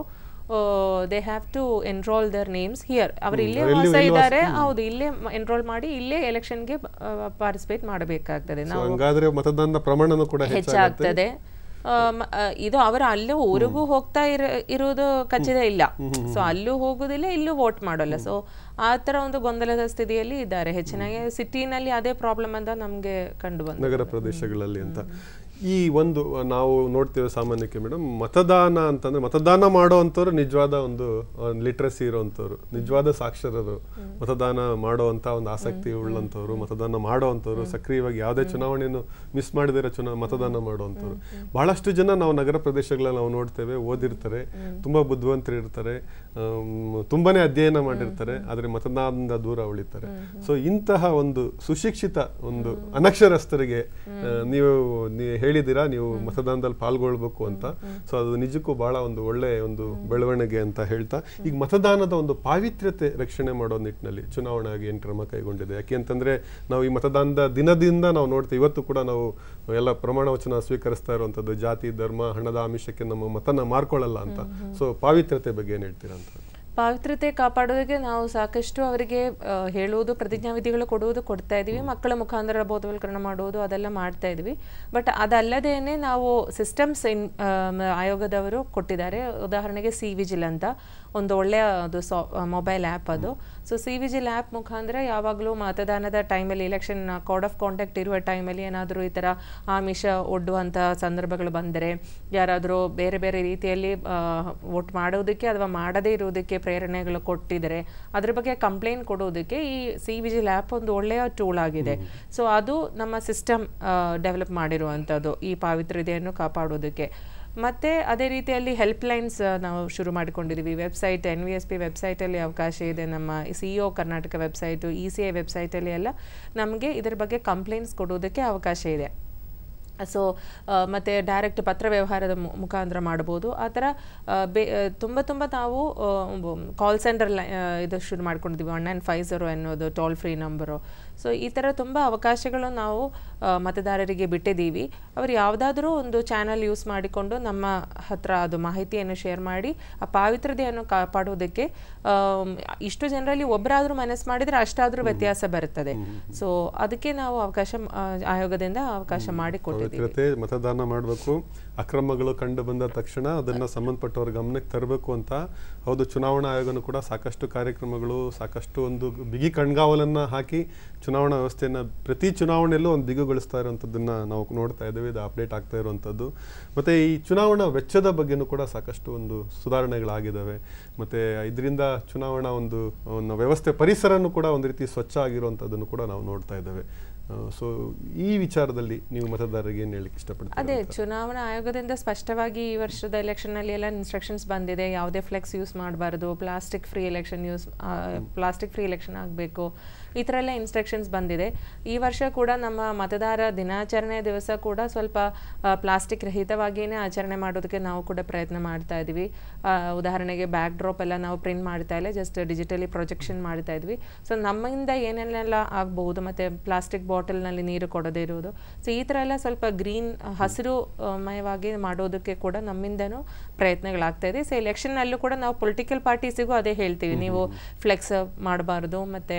they have to enrol their names here ಅವರು ಇಲ್ಲೇ ವಾಸ ಇದ್ದಾರೆ ಹೌದು ಇಲ್ಲೇ ಎನ್ರೋಲ್ ಮಾಡಿ ಇಲ್ಲೇ ಎಲೆಕ್ಷನ್ಗೆ ಪಾರ್ಟಿಸಿಪೇಟ್ ಮಾಡಬೇಕಾಗ್ತದೆ So ನಾವು ಹಂಗಾದ್ರೆ ಮತದಾನದ ಪ್ರಮಾಣನೂ ಕೂಡ ಹೆಚ್ಚಾಗುತ್ತೆ ಹೆಚ್ಚಾಗ್ತದೆ ಆ, ಮ- ಆ, ಇದು ಅವರು ಅಲ್ಲೂ ಊರಿಗೂ ಹೋಗ್ತಾ ಇರ ಇರುವುದು ಖಚಿತ ಇಲ್ಲ ಸೊ ಅಲ್ಲೂ ಹೋಗುದಿಲ್ಲ ಇಲ್ಲೂ ವೋಟ್ ಮಾಡೋಲ್ಲ ಸೊ ಆ ತರ ಒಂದು ಗೊಂದಲದ ಸ್ಥಿತಿಯಲ್ಲಿ ಇದ್ದಾರೆ ಹೆಚ್ಚಿನಾಗಿ ಸಿಟಿನಲ್ಲಿ ಅದೇ ಪ್ರಾಬ್ಲಮ್ ಅಂತ ನಮ್ಗೆ ಕಂಡು ಬಂದ ನಗರ ಪ್ರದೇಶಗಳಲ್ಲಿ ಅಂತ ಈ ಒಂದು ನಾವು ನೋಡ್ತೇವೆ ಸಾಮಾನ್ಯಕ್ಕೆ ಮೇಡಮ್ ಮತದಾನ ಅಂತಂದ್ರೆ ಮತದಾನ ಮಾಡೋ ಅಂಥವ್ರು ನಿಜವಾದ ಒಂದು ಲಿಟ್ರಸಿ ಇರೋವಂಥವ್ರು ನಿಜವಾದ ಸಾಕ್ಷರರು ಮತದಾನ ಮಾಡುವಂತ ಒಂದು ಆಸಕ್ತಿ ಉಳ್ಳಂಥವ್ರು ಮತದಾನ ಮಾಡುವಂಥವ್ರು ಸಕ್ರಿಯವಾಗಿ ಯಾವುದೇ ಚುನಾವಣೆಯನ್ನು ಮಿಸ್ ಮಾಡಿದಿರೋ ಚುನಾ ಮತದಾನ ಮಾಡುವಂಥವ್ರು ಬಹಳಷ್ಟು ಜನ ನಾವು ನಗರ ಪ್ರದೇಶಗಳಲ್ಲಿ ನಾವು ನೋಡ್ತೇವೆ ಓದಿರ್ತಾರೆ ತುಂಬಾ ಬುದ್ಧಿವಂತರು ಇರ್ತಾರೆ ಆಮ್, ತುಂಬಾನೇ ಅಧ್ಯಯನ ಮಾಡಿರ್ತಾರೆ ಆದ್ರೆ ಮತದಾನದಿಂದ ದೂರ ಉಳಿತಾರೆ ಸೊ ಇಂತಹ ಒಂದು ಸುಶಿಕ್ಷಿತ ಒಂದು ಅನಕ್ಷರಸ್ಥರಿಗೆ ಆ, ನೀವು ನೀವು ಹೇಳಿದ್ದೀರಾ ನೀವು ಮತದಾನದಲ್ಲಿ ಪಾಲ್ಗೊಳ್ಬೇಕು ಅಂತ ಸೊ ಅದು ನಿಜಕ್ಕೂ ಬಹಳ ಒಂದು ಒಳ್ಳೆ ಒಂದು ಬೆಳವಣಿಗೆ ಅಂತ ಹೇಳ್ತಾ ಈಗ ಮತದಾನದ ಒಂದು ಪಾವಿತ್ರ್ಯತೆ ರಕ್ಷಣೆ ಮಾಡೋ ನಿಟ್ಟಿನಲ್ಲಿ ಚುನಾವಣೆಗೆ ಏನು ಕ್ರಮ ಕೈಗೊಂಡಿದೆ ಯಾಕೆ ಅಂತಂದ್ರೆ ನಾವು ಈ ಮತದಾನದ ದಿನದಿಂದ ನಾವು ನೋಡ್ತೀವಿ ಇವತ್ತು ಕೂಡ ನಾವು ಎಲ್ಲ ಪ್ರಮಾಣ ವಚನ ಸ್ವೀಕರಿಸ್ತಾ ಇರುವಂತದ್ದು ಜಾತಿ ಧರ್ಮ ಹಣದ ಆಮಿಷಕ್ಕೆ ನಮ್ಮ ಮತನ ಮಾರ್ಕೊಳ್ಳಲ್ಲ ಅಂತ ಸೊ ಪಾವಿತ್ರ್ಯತೆ ಬಗ್ಗೆ ಏನ್ ಹೇಳ್ತೀರಾ ಅಂತ ಪಾವಿತ್ರ್ಯತೆ ಕಾಪಾಡೋದಕ್ಕೆ ನಾವು ಸಾಕಷ್ಟು ಅವರಿಗೆ ಆ, ಹೇಳುವುದು ಪ್ರತಿಜ್ಞಾವಿಧಿಗಳು ಕೊಡುವುದು ಕೊಡ್ತಾ ಇದೀವಿ ಮಕ್ಕಳ ಮುಖಾಂತರ ಬೋಧವಲ್ಕರಣ ಮಾಡುವುದು ಅದೆಲ್ಲ ಮಾಡ್ತಾ ಇದೀವಿ ಬಟ್ ಅದಲ್ಲದೇನೆ ನಾವು ಸಿಸ್ಟಮ್ಸ್ ಇನ್ ಆಯೋಗದವರು ಕೊಟ್ಟಿದ್ದಾರೆ ಉದಾಹರಣೆಗೆ ಸಿ ವಿಜಿಲ್ ಅಂತ ಒಂದು ಒಳ್ಳೆಯ ಅದು ಸಾ ಮೊಬೈಲ್ ಆ್ಯಪ್ ಅದು ಸೊ ಸಿ ವಿಜಿಲ್ ಆ್ಯಪ್ ಮುಖಾಂತರ ಯಾವಾಗಲೂ ಮತದಾನದ ಟೈಮಲ್ಲಿ ಎಲೆಕ್ಷನ್ ಕೋಡ್ ಆಫ್ ಕಾಂಟ್ಯಾಕ್ಟ್ ಇರುವ ಟೈಮಲ್ಲಿ ಏನಾದರೂ ಈ ಥರ ಆಮಿಷ ಒಡ್ಡುವಂಥ ಸಂದರ್ಭಗಳು ಬಂದರೆ ಯಾರಾದರೂ ಬೇರೆ ಬೇರೆ ರೀತಿಯಲ್ಲಿ ವೋಟ್ ಮಾಡೋದಕ್ಕೆ ಅಥವಾ ಮಾಡದೇ ಇರುವುದಕ್ಕೆ ಪ್ರೇರಣೆಗಳು ಕೊಟ್ಟಿದ್ದಾರೆ ಅದ್ರ ಬಗ್ಗೆ ಕಂಪ್ಲೇಂಟ್ ಕೊಡೋದಕ್ಕೆ ಈ ಸಿ ವಿಜಿಲ್ ಆ್ಯಪ್ ಒಂದು ಒಳ್ಳೆಯ ಟೂಲ್ ಆಗಿದೆ ಸೊ ಅದು ನಮ್ಮ ಸಿಸ್ಟಮ್ ಡೆವಲಪ್ ಮಾಡಿರುವಂಥದ್ದು ಈ ಪಾವಿತ್ರ್ಯತೆಯನ್ನು ಕಾಪಾಡೋದಕ್ಕೆ ಮತ್ತೆ ಅದೇ ರೀತಿಯಲ್ಲಿ ಹೆಲ್ಪ್ ಲೈನ್ಸ್ ನಾವು ಶುರು ಮಾಡಿಕೊಂಡಿದ್ದೀವಿ website N V S P ವೆಬ್ಸೈಟಲ್ಲಿ ಅವಕಾಶ ಇದೆ ನಮ್ಮ C E O Karnataka website E C I ವೆಬ್ಸೈಟಲ್ಲಿ ಎಲ್ಲ ನಮಗೆ ಇದರ ಬಗ್ಗೆ ಕಂಪ್ಲೇಂಟ್ಸ್ ಕೊಡೋದಕ್ಕೆ ಅವಕಾಶ ಇದೆ ಸೊ ಮತ್ತು ಡೈರೆಕ್ಟ್ ಪತ್ರ ವ್ಯವಹಾರದ ಮು- ಮುಖಾಂತರ ಮಾಡ್ಬೋದು ಆ ಥರ ಆ, ಬೇ ಆ, ತುಂಬ ತುಂಬ ನಾವು ಕಾಲ್ ಸೆಂಟರ್ ಲೈ ಆ, ಇದು ಶುರು ಮಾಡ್ಕೊಂಡಿದ್ದೀವಿ ಒನ್ ನೈನ್ ಫೈವ್ ಝೀರೋ ಅನ್ನೋದು ಟೋಲ್ ಫ್ರೀ ನಂಬರು ಸೊ ಈ ಥರ ತುಂಬ ಅವಕಾಶಗಳು ನಾವು ಆ, ಮತದಾರರಿಗೆ ಬಿಟ್ಟಿದ್ದೀವಿ ಅವರು ಯಾವುದಾದ್ರೂ ಒಂದು ಚಾನಲ್ ಯೂಸ್ ಮಾಡಿಕೊಂಡು ನಮ್ಮ ಹತ್ರ ಅದು ಮಾಹಿತಿಯನ್ನು ಶೇರ್ ಮಾಡಿ ಆ ಪಾವಿತ್ರತೆಯನ್ನು ಕಾಪಾಡೋದಕ್ಕೆ ಆಮ್, ಇಷ್ಟು ಜನರಲ್ಲಿ ಒಬ್ಬರಾದರೂ ಮನಸ್ಸು ಮಾಡಿದರೆ ಅಷ್ಟಾದರೂ ವ್ಯತ್ಯಾಸ ಬರುತ್ತದೆ ಸೊ ಅದಕ್ಕೆ ನಾವು ಅವಕಾಶ ಆ, ಆಯೋಗದಿಂದ ಅವಕಾಶ ಮಾಡಿಕೊಟ್ಟಿದ್ದೀವಿ ಪವಿತ್ರತೆ ಮತದಾನ ಮಾಡಬೇಕು ಅಕ್ರಮಗಳು ಕಂಡು ಬಂದ ತಕ್ಷಣ ಅದನ್ನ ಸಂಬಂಧಪಟ್ಟವ್ರ ಗಮನಕ್ಕೆ ತರಬೇಕು ಅಂತ ಹೌದು ಚುನಾವಣಾ ಆಯೋಗನೂ ಕೂಡ ಸಾಕಷ್ಟು ಕಾರ್ಯಕ್ರಮಗಳು ಸಾಕಷ್ಟು ಒಂದು ಬಿಗಿ ಕಣ್ಗಾವಲನ್ನ ಹಾಕಿ ಚುನಾವಣಾ ವ್ಯವಸ್ಥೆಯನ್ನ ಪ್ರತಿ ಚುನಾವಣೆಯಲ್ಲೂ ಒಂದು ಬಿಗುಗೊಳಿಸ್ತಾ ಇರುವಂಥದ್ದನ್ನ ನಾವು ನೋಡ್ತಾ ಇದ್ದೇವೆ ಇದು ಅಪ್ಡೇಟ್ ಆಗ್ತಾ ಇರುವಂಥದ್ದು ಮತ್ತೆ ಈ ಚುನಾವಣಾ ವೆಚ್ಚದ ಬಗ್ಗೆನೂ ಕೂಡ ಸಾಕಷ್ಟು ಒಂದು ಸುಧಾರಣೆಗಳಾಗಿದ್ದಾವೆ ಮತ್ತೆ ಇದರಿಂದ ಚುನಾವಣಾ ಒಂದು ಒಂದು ವ್ಯವಸ್ಥೆ ಪರಿಸರನೂ ಕೂಡ ಒಂದು ರೀತಿ ಸ್ವಚ್ಛ ಆಗಿರುವಂಥದ್ದನ್ನು ಕೂಡ ನಾವು ನೋಡ್ತಾ ಇದ್ದೇವೆ ಸೊ ಈ ವಿಚಾರದಲ್ಲಿ ನೀವು ಮತದಾರರಿಗೆ ಏನು ಹೇಳಲಿಕ್ಕೆ ಇಷ್ಟಪಡ್ತೀರಾ ಅದೇ ಚುನಾವಣಾ ಆಯೋಗದಿಂದ ಸ್ಪಷ್ಟವಾಗಿ ಈ ವರ್ಷದ ಎಲೆಕ್ಷನ್ ನಲ್ಲಿ ಎಲ್ಲ ಇನ್ಸ್ಟ್ರಕ್ಷನ್ಸ್ ಬಂದಿದೆ ಯಾವುದೇ ಫ್ಲೆಕ್ಸ್ ಯೂಸ್ ಮಾಡಬಾರ್ದು plastic free election use plastic free election ಆಗಬೇಕು ಈ ಥರ ಎಲ್ಲ ಇನ್ಸ್ಟ್ರಕ್ಷನ್ಸ್ ಬಂದಿದೆ ಈ ವರ್ಷ ಕೂಡ ನಮ್ಮ ಮತದಾರ ದಿನಾಚರಣೆ ದಿವಸ ಕೂಡ ಸ್ವಲ್ಪ ಪ್ಲಾಸ್ಟಿಕ್ ರಹಿತವಾಗಿಯೇ ಆಚರಣೆ ಮಾಡೋದಕ್ಕೆ ನಾವು ಕೂಡ ಪ್ರಯತ್ನ ಮಾಡ್ತಾ ಇದ್ವಿ ಆ, ಉದಾಹರಣೆಗೆ ಬ್ಯಾಕ್ ಡ್ರಾಪ್ ಎಲ್ಲ ನಾವು ಪ್ರಿಂಟ್ ಮಾಡ್ತಾ ಇಲ್ಲ ಜಸ್ಟ್ ಡಿಜಿಟಲಿ ಪ್ರೊಜೆಕ್ಷನ್ ಮಾಡ್ತಾ ಇದ್ವಿ ಸೊ ನಮ್ಮಿಂದ ಏನೇನೆಲ್ಲ ಆಗ್ಬಹುದು ಮತ್ತೆ ಪ್ಲಾಸ್ಟಿಕ್ ಬಾಟಲ್ನಲ್ಲಿ ನೀರು ಕೊಡದೇ ಇರುವುದು ಸೊ ಈ ಥರ ಎಲ್ಲ ಸ್ವಲ್ಪ ಗ್ರೀನ್ ಹಸಿರು ಆ, ಮಯವಾಗಿ ಮಾಡೋದಕ್ಕೆ ಕೂಡ ನಮ್ಮಿಂದನೂ ಪ್ರಯತ್ನಗಳಾಗ್ತಾ ಇದೆ ಸೊ ಎಲೆಕ್ಷನ್ನಲ್ಲೂ ಕೂಡ ನಾವು ಪೊಲಿಟಿಕಲ್ ಪಾರ್ಟೀಸಿಗೂ ಅದೇ ಹೇಳ್ತೀವಿ ನೀವು ಫ್ಲೆಕ್ಸ್ ಮಾಡಬಾರ್ದು ಮತ್ತು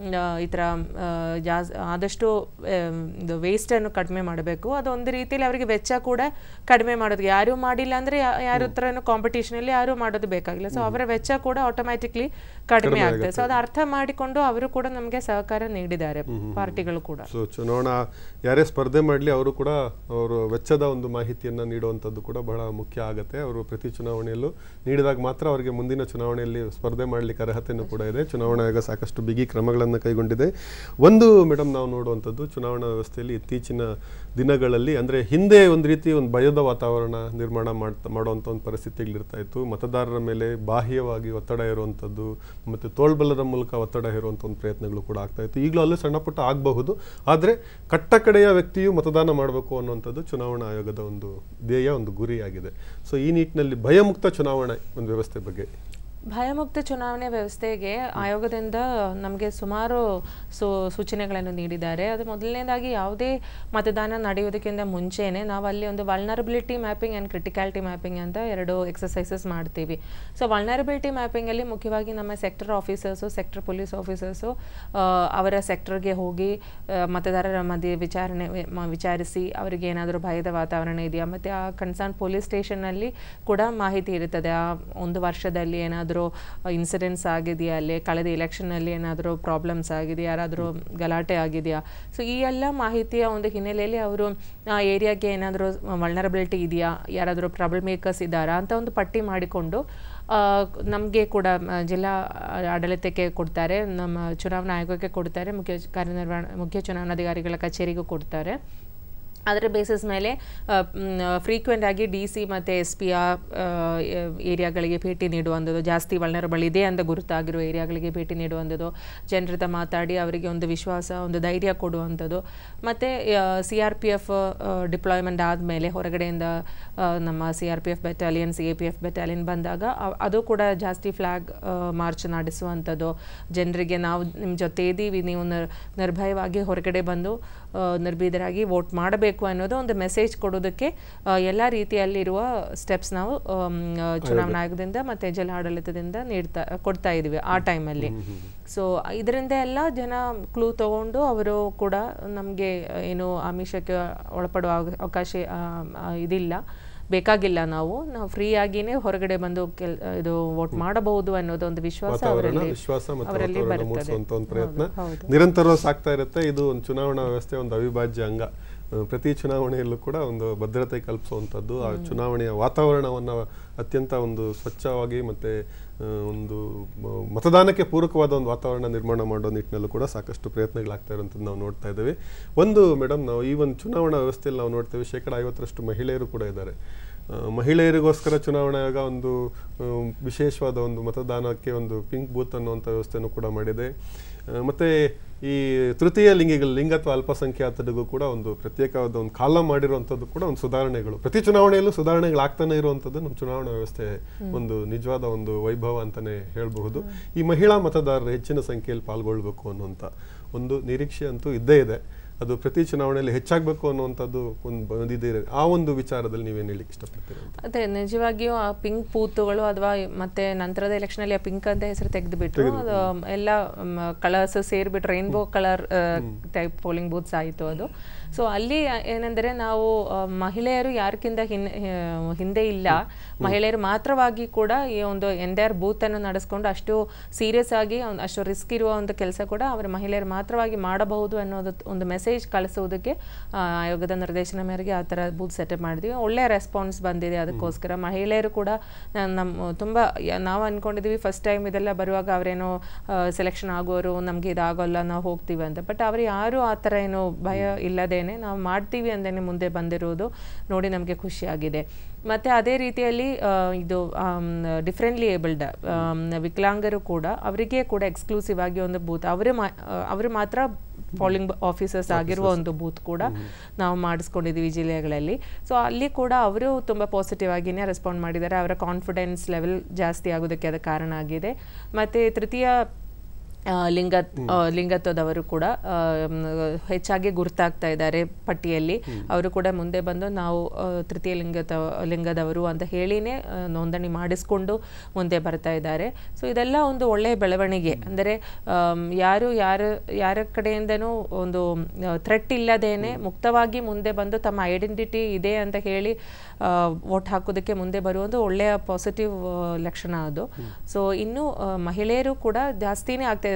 ಈ ಥರ ಜಾಸ್ ಆದಷ್ಟು ಆಮ್, ಇದು ವೇಸ್ಟನ್ನು ಕಡಿಮೆ ಮಾಡಬೇಕು ಅದೊಂದು ರೀತಿಯಲ್ಲಿ ಅವರಿಗೆ ವೆಚ್ಚ ಕೂಡ ಕಡಿಮೆ ಮಾಡೋದು ಯಾರೂ ಮಾಡಿಲ್ಲ ಅಂದರೆ ಯಾರ ಹತ್ರನೂ ಕಾಂಪಿಟೇಷನಲ್ಲಿ ಯಾರೂ ಮಾಡೋದು ಬೇಕಾಗಿಲ್ಲ ಸೊ ಅವರ ವೆಚ್ಚ ಕೂಡ ಆಟೋಮ್ಯಾಟಿಕ್ಲಿ ಕಡಿಮೆ ಆಗ್ತದೆ ಸೊ ಅದು ಅರ್ಥ ಮಾಡಿಕೊಂಡು ಅವರು ಕೂಡ ನಮಗೆ ಸಹಕಾರ ನೀಡಿದ್ದಾರೆ ಪಾರ್ಟಿಗಳು ಕೂಡ ಸೊ ಚುನಾವಣಾ ಯಾರೇ ಸ್ಪರ್ಧೆ ಮಾಡಲಿ ಅವರು ಕೂಡ ಅವರು ವೆಚ್ಚದ ಒಂದು ಮಾಹಿತಿಯನ್ನು ನೀಡುವಂಥದ್ದು ಕೂಡ ಬಹಳ ಮುಖ್ಯ ಆಗುತ್ತೆ ಅವರು ಪ್ರತಿ ಚುನಾವಣೆಯಲ್ಲೂ ನೀಡಿದಾಗ ಮಾತ್ರ ಅವರಿಗೆ ಮುಂದಿನ ಚುನಾವಣೆಯಲ್ಲಿ ಸ್ಪರ್ಧೆ ಮಾಡಲಿಕ್ಕೆ ಅರ್ಹತೆಯೂ ಕೂಡ ಇದೆ ಚುನಾವಣಾ ಆಯೋಗ ಸಾಕಷ್ಟು ಬಿಗಿ ಕ್ರಮಗಳನ್ನು ಕ್ರಮಗಳನ್ನು ಕೈಗೊಂಡಿದೆ ಒಂದು ಮೇಡಮ್ ನಾವು ನೋಡುವಂಥದ್ದು ಚುನಾವಣಾ ವ್ಯವಸ್ಥೆಯಲ್ಲಿ ಇತ್ತೀಚಿನ ದಿನಗಳಲ್ಲಿ ಅಂದರೆ ಹಿಂದೆ ಒಂದು ರೀತಿ ಒಂದು ಭಯದ ವಾತಾವರಣ ನಿರ್ಮಾಣ ಮಾಡ್ತಾ ಮಾಡುವಂಥ ಒಂದು ಪರಿಸ್ಥಿತಿಗಳಿರ್ತಾ ಇತ್ತು ಮತದಾರರ ಮೇಲೆ ಬಾಹ್ಯವಾಗಿ ಒತ್ತಡ ಇರುವಂಥದ್ದು ಮತ್ತು ತೋಳ್ಬಲದ ಮೂಲಕ ಒತ್ತಡ ಹೇರುವಂಥ ಒಂದು ಪ್ರಯತ್ನಗಳು ಕೂಡ ಆಗ್ತಾ ಇತ್ತು ಈಗಲೂ ಅಲ್ಲೂ ಸಣ್ಣ ಪುಟ್ಟ ಆಗಬಹುದು ಆದರೆ ಕಟ್ಟ ಕಡೆಯ ವ್ಯಕ್ತಿಯು ಮತದಾನ ಮಾಡಬೇಕು ಅನ್ನುವಂಥದ್ದು ಚುನಾವಣಾ ಆಯೋಗದ ಒಂದು ಧ್ಯೇಯ ಒಂದು ಗುರಿಯಾಗಿದೆ ಸೊ ಈ ನಿಟ್ಟಿನಲ್ಲಿ ಭಯಮುಕ್ತ ಚುನಾವಣೆ ಒಂದು ವ್ಯವಸ್ಥೆ ಬಗ್ಗೆ ಭಯಮುಕ್ತ ಚುನಾವಣೆ ವ್ಯವಸ್ಥೆಗೆ ಆಯೋಗದಿಂದ ನಮಗೆ ಸುಮಾರು ಸೂ ಸೂಚನೆಗಳನ್ನು ನೀಡಿದ್ದಾರೆ ಅದು ಮೊದಲನೇದಾಗಿ ಯಾವುದೇ ಮತದಾನ ನಡೆಯೋದಕ್ಕಿಂತ ಮುಂಚೆನೆ ನಾವು ಅಲ್ಲಿ ಒಂದು vulnerability mapping and criticality mapping ಅಂತ ಎರಡು ಎಕ್ಸಸೈಸಸ್ ಮಾಡ್ತೀವಿ ಸೊ ವಲ್ನರಬಿಲಿಟಿ ಮ್ಯಾಪಿಂಗಲ್ಲಿ ಮುಖ್ಯವಾಗಿ ನಮ್ಮ sector officers sector police officers ಅವರ ಸೆಕ್ಟರ್ಗೆ ಹೋಗಿ ಆ, ಮತದಾರರ ಮಧ್ಯೆ ವಿಚಾರಣೆ ಮ- ವಿಚಾರಿಸಿ ಅವರಿಗೆ ಏನಾದರೂ ಭಯದ ವಾತಾವರಣ ಇದೆಯಾ ಮತ್ತು ಆ ಕನ್ಸರ್ನ್ ಪೊಲೀಸ್ ಸ್ಟೇಷನ್ನಲ್ಲಿ ಕೂಡ ಮಾಹಿತಿ ಇರುತ್ತದೆ ಆ ಒಂದು ವರ್ಷದಲ್ಲಿ ಏನಾದರೂ ಇನ್ಸಿಡೆಂಟ್ಸ್ ಆಗಿದೆಯಾ ಅಲ್ಲಿ ಕಳೆದ ಎಲೆಕ್ಷನ್ನಲ್ಲಿ ಏನಾದರೂ ಪ್ರಾಬ್ಲಮ್ಸ್ ಆಗಿದೆಯಾ ಯಾರಾದರೂ ಗಲಾಟೆ ಆಗಿದೆಯಾ ಸೊ ಈ ಎಲ್ಲ ಮಾಹಿತಿಯ ಒಂದು ಹಿನ್ನೆಲೆಯಲ್ಲಿ ಅವರು ಆ ಏರಿಯಾಗೆ ಏನಾದರೂ ವಲ್ನರಬಿಲಿಟಿ ಇದೆಯಾ ಯಾರಾದರೂ ಟ್ರಬಲ್ ಮೇಕರ್ಸ್ ಇದ್ದಾರಾ ಅಂತ ಒಂದು ಪಟ್ಟಿ ಮಾಡಿಕೊಂಡು ನಮಗೆ ಕೂಡ ಮ, ಜಿಲ್ಲಾ ಆಡಳಿತಕ್ಕೆ ಕೊಡ್ತಾರೆ ನಮ್ಮ ಚುನಾವಣಾ ಆಯೋಗಕ್ಕೆ ಕೊಡ್ತಾರೆ ಮುಖ್ಯ ಕಾರ್ಯನಿರ್ವಹಣ ಮುಖ್ಯ ಚುನಾವಣಾಧಿಕಾರಿಗಳ ಕಚೇರಿಗೂ ಕೊಡ್ತಾರೆ ಅದರ ಬೇಸಿಸ್ ಮೇಲೆ ಫ್ರೀಕ್ವೆಂಟ್ ಆಗಿ ಡಿ ಸಿ ಮತ್ತು ಎಸ್ ಪಿ ಏರಿಯಾಗಳಿಗೆ ಭೇಟಿ ನೀಡುವಂಥದ್ದು ಜಾಸ್ತಿ ವಲ್ನರಬಲ್ ಇದೆ ಅಂತ ಗುರುತಾಗಿರೋ ಏರಿಯಾಗಳಿಗೆ ಭೇಟಿ ನೀಡುವಂಥದ್ದು ಜನರ ಹತ್ರ ಮಾತಾಡಿ ಅವರಿಗೆ ಒಂದು ವಿಶ್ವಾಸ ಒಂದು ಧೈರ್ಯ ಕೊಡುವಂಥದ್ದು ಮತ್ತು C R P F deployment ಆದಮೇಲೆ ಹೊರಗಡೆಯಿಂದ ಆ, ನಮ್ಮ C R P F battalion C A P F battalion ಬಂದಾಗ ಅವ್- ಅದು ಕೂಡ ಜಾಸ್ತಿ ಫ್ಲ್ಯಾಗ್ ಮಾರ್ಚ್ ನಡೆಸುವಂಥದ್ದು ಜನರಿಗೆ ನಾವು ನಿಮ್ಮ ಜೊತೆ ಇದ್ದೀವಿ ನೀವು ನಿರ್ ನಿರ್ಭಯವಾಗಿ ಹೊರಗಡೆ ಬಂದು ಆ, ನಿರ್ಭೀತರಾಗಿ ವೋಟ್ ಮಾಡಬೇಕು ಅನ್ನೋದು ಒಂದು ಮೆಸೇಜ್ ಕೊಡೋದಕ್ಕೆ ಎಲ್ಲ ರೀತಿಯಲ್ಲಿರುವ ಸ್ಟೆಪ್ಸ್ ನಾವು ಆಮ್, ಆ, ಚುನಾವಣಾ ಆಯೋಗದಿಂದ ಮತ್ತು ಜಿಲ್ಲಾಡಳಿತದಿಂದ ನೀಡ್ತಾ ಕೊಡ್ತಾ ಇದ್ದೀವಿ ಆ ಟೈಮಲ್ಲಿ ಸೊ ಇದರಿಂದ ಎಲ್ಲ ಜನ ಕ್ಲೂ ತಗೊಂಡು ಅವರು ಕೂಡ ನಮಗೆ ಏನು ಆಮಿಷಕ್ಕೆ ಒಳಪಡುವ ಅವ- ಅವಕಾಶ ಆ, ಆ, ಇದಿಲ್ಲ ಬೇಕಾಗಿಲ್ಲ ನಾವು ನಾವು ಫ್ರೀ ಆಗಿನೇ ಹೊರಗಡೆ ಬಂದು ಕೆಲ್ ಇದು ವೋಟ್ ಮಾಡಬಹುದು ಅನ್ನೋದು ಒಂದು ವಿಶ್ವಾಸ ವಾತಾವರಣ ಅವರಲ್ಲಿ ವಿಶ್ವಾಸ ಮತ್ತು ಅವರಲ್ಲಿ ವಾತಾವರಣ ಬರ್ತದೆ ಮೂಡಿಸುವಂತ ಒಂದು ಪ್ರಯತ್ನ ಹೌದು, ಹೌದು. ನಿರಂತರವಾಗಿ ಸಾಗ್ತಾ ಇರುತ್ತೆ ಇದು ಒಂದು ಚುನಾವಣಾ ವ್ಯವಸ್ಥೆ ಒಂದು ಅವಿಭಾಜ್ಯ ಅಂಗ ಆ, ಪ್ರತಿ ಚುನಾವಣೆಯಲ್ಲೂ ಕೂಡ ಒಂದು ಭದ್ರತೆ ಕಲ್ಪಿಸುವಂಥದ್ದು ಆ ಚುನಾವಣೆಯ ವಾತಾವರಣವನ್ನು ಅತ್ಯಂತ ಒಂದು ಸ್ವಚ್ಛವಾಗಿ ಮತ್ತೆ ಆ, ಒಂದು ಮ- ಮತದಾನಕ್ಕೆ ಪೂರಕವಾದ ಒಂದು ವಾತಾವರಣ ನಿರ್ಮಾಣ ಮಾಡೋ ನಿಟ್ಟಿನಲ್ಲೂ ಕೂಡ ಸಾಕಷ್ಟು ಪ್ರಯತ್ನಗಳಾಗ್ತಾ ಇರೋಂಥದ್ದು ನಾವು ನೋಡ್ತಾ ಇದ್ದೇವೆ ಒಂದು ಮೇಡಮ್ ನಾವು ಈ ಒಂದು ಚುನಾವಣಾ ವ್ಯವಸ್ಥೆಯಲ್ಲಿ ನಾವು ನೋಡ್ತೇವೆ ಶೇಕಡ ಐವತ್ತರಷ್ಟು ಮಹಿಳೆಯರು ಕೂಡ ಇದ್ದಾರೆ ಆ, ಮಹಿಳೆಯರಿಗೋಸ್ಕರ ಚುನಾವಣಾ ಆಯೋಗ ಒಂದು ಆ, ವಿಶೇಷವಾದ ಒಂದು ಮತದಾನಕ್ಕೆ ಒಂದು ಪಿಂಕ್ ಬೂತ್ ಅನ್ನುವಂಥ ವ್ಯವಸ್ಥೆಯನ್ನು ಕೂಡ ಮಾಡಿದೆ ಆ, ಮತ್ತೆ ಈ ತೃತೀಯ ಲಿಂಗಿಗಳ ಲಿಂಗತ್ವ ಅಲ್ಪಸಂಖ್ಯಾತರಿಗೂ ಕೂಡ ಒಂದು ಪ್ರತ್ಯೇಕವಾದ ಒಂದು ಕಾಲ ಮಾಡಿರುವಂಥದ್ದು ಕೂಡ ಒಂದು ಸುಧಾರಣೆಗಳು ಪ್ರತಿ ಚುನಾವಣೆಯಲ್ಲೂ ಸುಧಾರಣೆಗಳಾಗ್ತಾನೆ ಇರುವಂಥದ್ದು ನಮ್ಮ ಚುನಾವಣಾ ವ್ಯವಸ್ಥೆ ಒಂದು ನಿಜವಾದ ಒಂದು ವೈಭವ ಅಂತಾನೆ ಹೇಳಬಹುದು ಈ ಮಹಿಳಾ ಮತದಾರರು ಹೆಚ್ಚಿನ ಸಂಖ್ಯೆಯಲ್ಲಿ ಪಾಲ್ಗೊಳ್ಬೇಕು ಅನ್ನುವಂಥ ಒಂದು ನಿರೀಕ್ಷೆ ಅಂತೂ ಇದ್ದೇ ಇದೆ ಅದು ಪ್ರತಿ ಚುನಾವಣೆಯಲ್ಲಿ ಹೆಚ್ಚಾಗಬೇಕು ಅನ್ನುವಂಥದ್ದು ಒಂದು ಬಂದಿದೆ ಆ ಒಂದು ವಿಚಾರದಲ್ಲಿ ನೀವೇನು ಹೇಳಿಕ್ಕೆ ಇಷ್ಟಪಡ್ತೀರಾ ಅಂತ ಅದೇ ನಿಜವಾಗಿಯೂ ಆ ಪಿಂಕ್ ಬೂತುಗಳು ಅಥವಾ ಮತ್ತೆ ನಂತರದ ಎಲೆಕ್ಷನ್ ಅಲ್ಲಿ ಆ ಪಿಂಕ್ ಅಂತ ಹೆಸರು ತೆಗೆದುಬಿಟ್ರು ಅದು ಎಲ್ಲ ಕಲರ್ಸ್ ಸೇರಿಬಿಟ್ಟು rainbow colour type polling booths ಆಯಿತು ಅದು ಸೊ ಅಲ್ಲಿ ಏನಂದರೆ ನಾವು ಆ, ಮಹಿಳೆಯರು ಯಾರಕ್ಕಿಂತ ಹಿನ್ ಆ, ಹಿಂದೆ ಇಲ್ಲ ಮಹಿಳೆಯರು ಮಾತ್ರವಾಗಿ ಕೂಡ ಈ ಒಂದು ಎಂಟೈರ್ ಬೂತನ್ನು ನಡೆಸ್ಕೊಂಡು ಅಷ್ಟು ಸೀರಿಯಸ್ ಆಗಿ ಒಂದ್- ಅಷ್ಟು ರಿಸ್ಕ್ ಇರುವ ಒಂದು ಕೆಲಸ ಕೂಡ ಅವರ ಮಹಿಳೆಯರು ಮಾತ್ರವಾಗಿ ಮಾಡಬಹುದು ಅನ್ನೋದು ಒಂದು ಮೆಸೇಜ್ ಕಳಿಸೋದಕ್ಕೆ ಆ, ಆಯೋಗದ ನಿರ್ದೇಶನ ಮೇರೆಗೆ ಆ ಥರ ಬೂತ್ ಸೆಟಪ್ ಮಾಡಿದ್ವಿ ಒಳ್ಳೆಯ ರೆಸ್ಪಾನ್ಸ್ ಬಂದಿದೆ ಅದಕ್ಕೋಸ್ಕರ ಮಹಿಳೆಯರು ಕೂಡ ನ- ನಮ್ಮ ತುಂಬ ಯ- ನಾವು ಅನ್ಕೊಂಡಿದ್ವಿ ಫಸ್ಟ್ ಟೈಮ್ ಇದೆಲ್ಲ ಬರುವಾಗ ಅವರೇನೋ ಸೆಲೆಕ್ಷನ್ ಆಗೋರು ನಮಗೆ ಇದಾಗೋಲ್ಲ ನಾವು ಹೋಗ್ತೀವಿ ಅಂತ ಬಟ್ ಅವರು ಯಾರು ಆ ಥರ ಏನು ಭಯ ಇಲ್ಲದೇನೆ ನಾವು ಮಾಡ್ತೀವಿ ಅಂದೇನೆ ಮುಂದೆ ಬಂದಿರೋದು ನೋಡಿ ನಮಗೆ ಖುಷಿಯಾಗಿದೆ ಮತ್ತು ಅದೇ ರೀತಿಯಲ್ಲಿ ಆ, ಇದು ಡಿಫ್ರೆಂಟ್ಲಿ ಏಬಲ್ಡ್ ವಿಕಲಾಂಗರು ಕೂಡ ಅವರಿಗೆ ಕೂಡ ಎಕ್ಸ್ಕ್ಲೂಸಿವ್ ಆಗಿ ಒಂದು ಬೂತ್ ಅವರೇ ಮಾ ಅವರು ಮಾತ್ರ ಪೋಲಿಂಗ್ ಆಫೀಸರ್ಸ್ ಆಗಿರುವ ಒಂದು ಬೂತ್ ಕೂಡ ನಾವು ಮಾಡಿಸ್ಕೊಂಡಿದ್ದೀವಿ ಜಿಲ್ಲೆಗಳಲ್ಲಿ ಸೊ ಅಲ್ಲಿ ಕೂಡ ಅವರು ತುಂಬ ಪಾಸಿಟಿವ್ ಆಗಿನೇ ರೆಸ್ಪಾಂಡ್ ಮಾಡಿದ್ದಾರೆ ಅವರ ಕಾನ್ಫಿಡೆನ್ಸ್ ಲೆವೆಲ್ ಜಾಸ್ತಿ ಆಗೋದಕ್ಕೆ ಅದು ಕಾರಣ ಆಗಿದೆ ಮತ್ತು ತೃತೀಯ ಆ, ಲಿಂಗ ಆ, ಲಿಂಗತ್ವದವರು ಕೂಡ ಆ, ಮ್, ಹೆಚ್ಚಾಗಿ ಗುರ್ತಾಗ್ತಾ ಇದ್ದಾರೆ ಪಟ್ಟಿಯಲ್ಲಿ ಅವರು ಕೂಡ ಮುಂದೆ ಬಂದು ನಾವು ಆ, ತೃತೀಯ ಲಿಂಗತ ಲಿಂಗದವರು ಅಂತ ಹೇಳಿನೇ ಆ, ನೋಂದಣಿ ಮಾಡಿಸ್ಕೊಂಡು ಮುಂದೆ ಬರ್ತಾ ಇದ್ದಾರೆ ಸೊ ಇದೆಲ್ಲ ಒಂದು ಒಳ್ಳೆಯ ಬೆಳವಣಿಗೆ ಅಂದರೆ ಆಮ್, ಯಾರು ಯಾರ ಯಾರ ಕಡೆಯಿಂದನೂ ಒಂದು ಥ್ರೆಟ್ ಇಲ್ಲದೇನೆ ಮುಕ್ತವಾಗಿ ಮುಂದೆ ಬಂದು ತಮ್ಮ ಐಡೆಂಟಿಟಿ ಇದೆ ಅಂತ ಹೇಳಿ ವೋಟ್ ಹಾಕೋದಕ್ಕೆ ಮುಂದೆ ಬರುವುದು ಒಳ್ಳೆಯ ಪಾಸಿಟಿವ್ ಲಕ್ಷಣ ಅದು ಸೊ ಇನ್ನು ಆ, ಮಹಿಳೆಯರು ಕೂಡ ಜಾಸ್ತಿನೇ ಆಗ್ತಾ ಇದೆ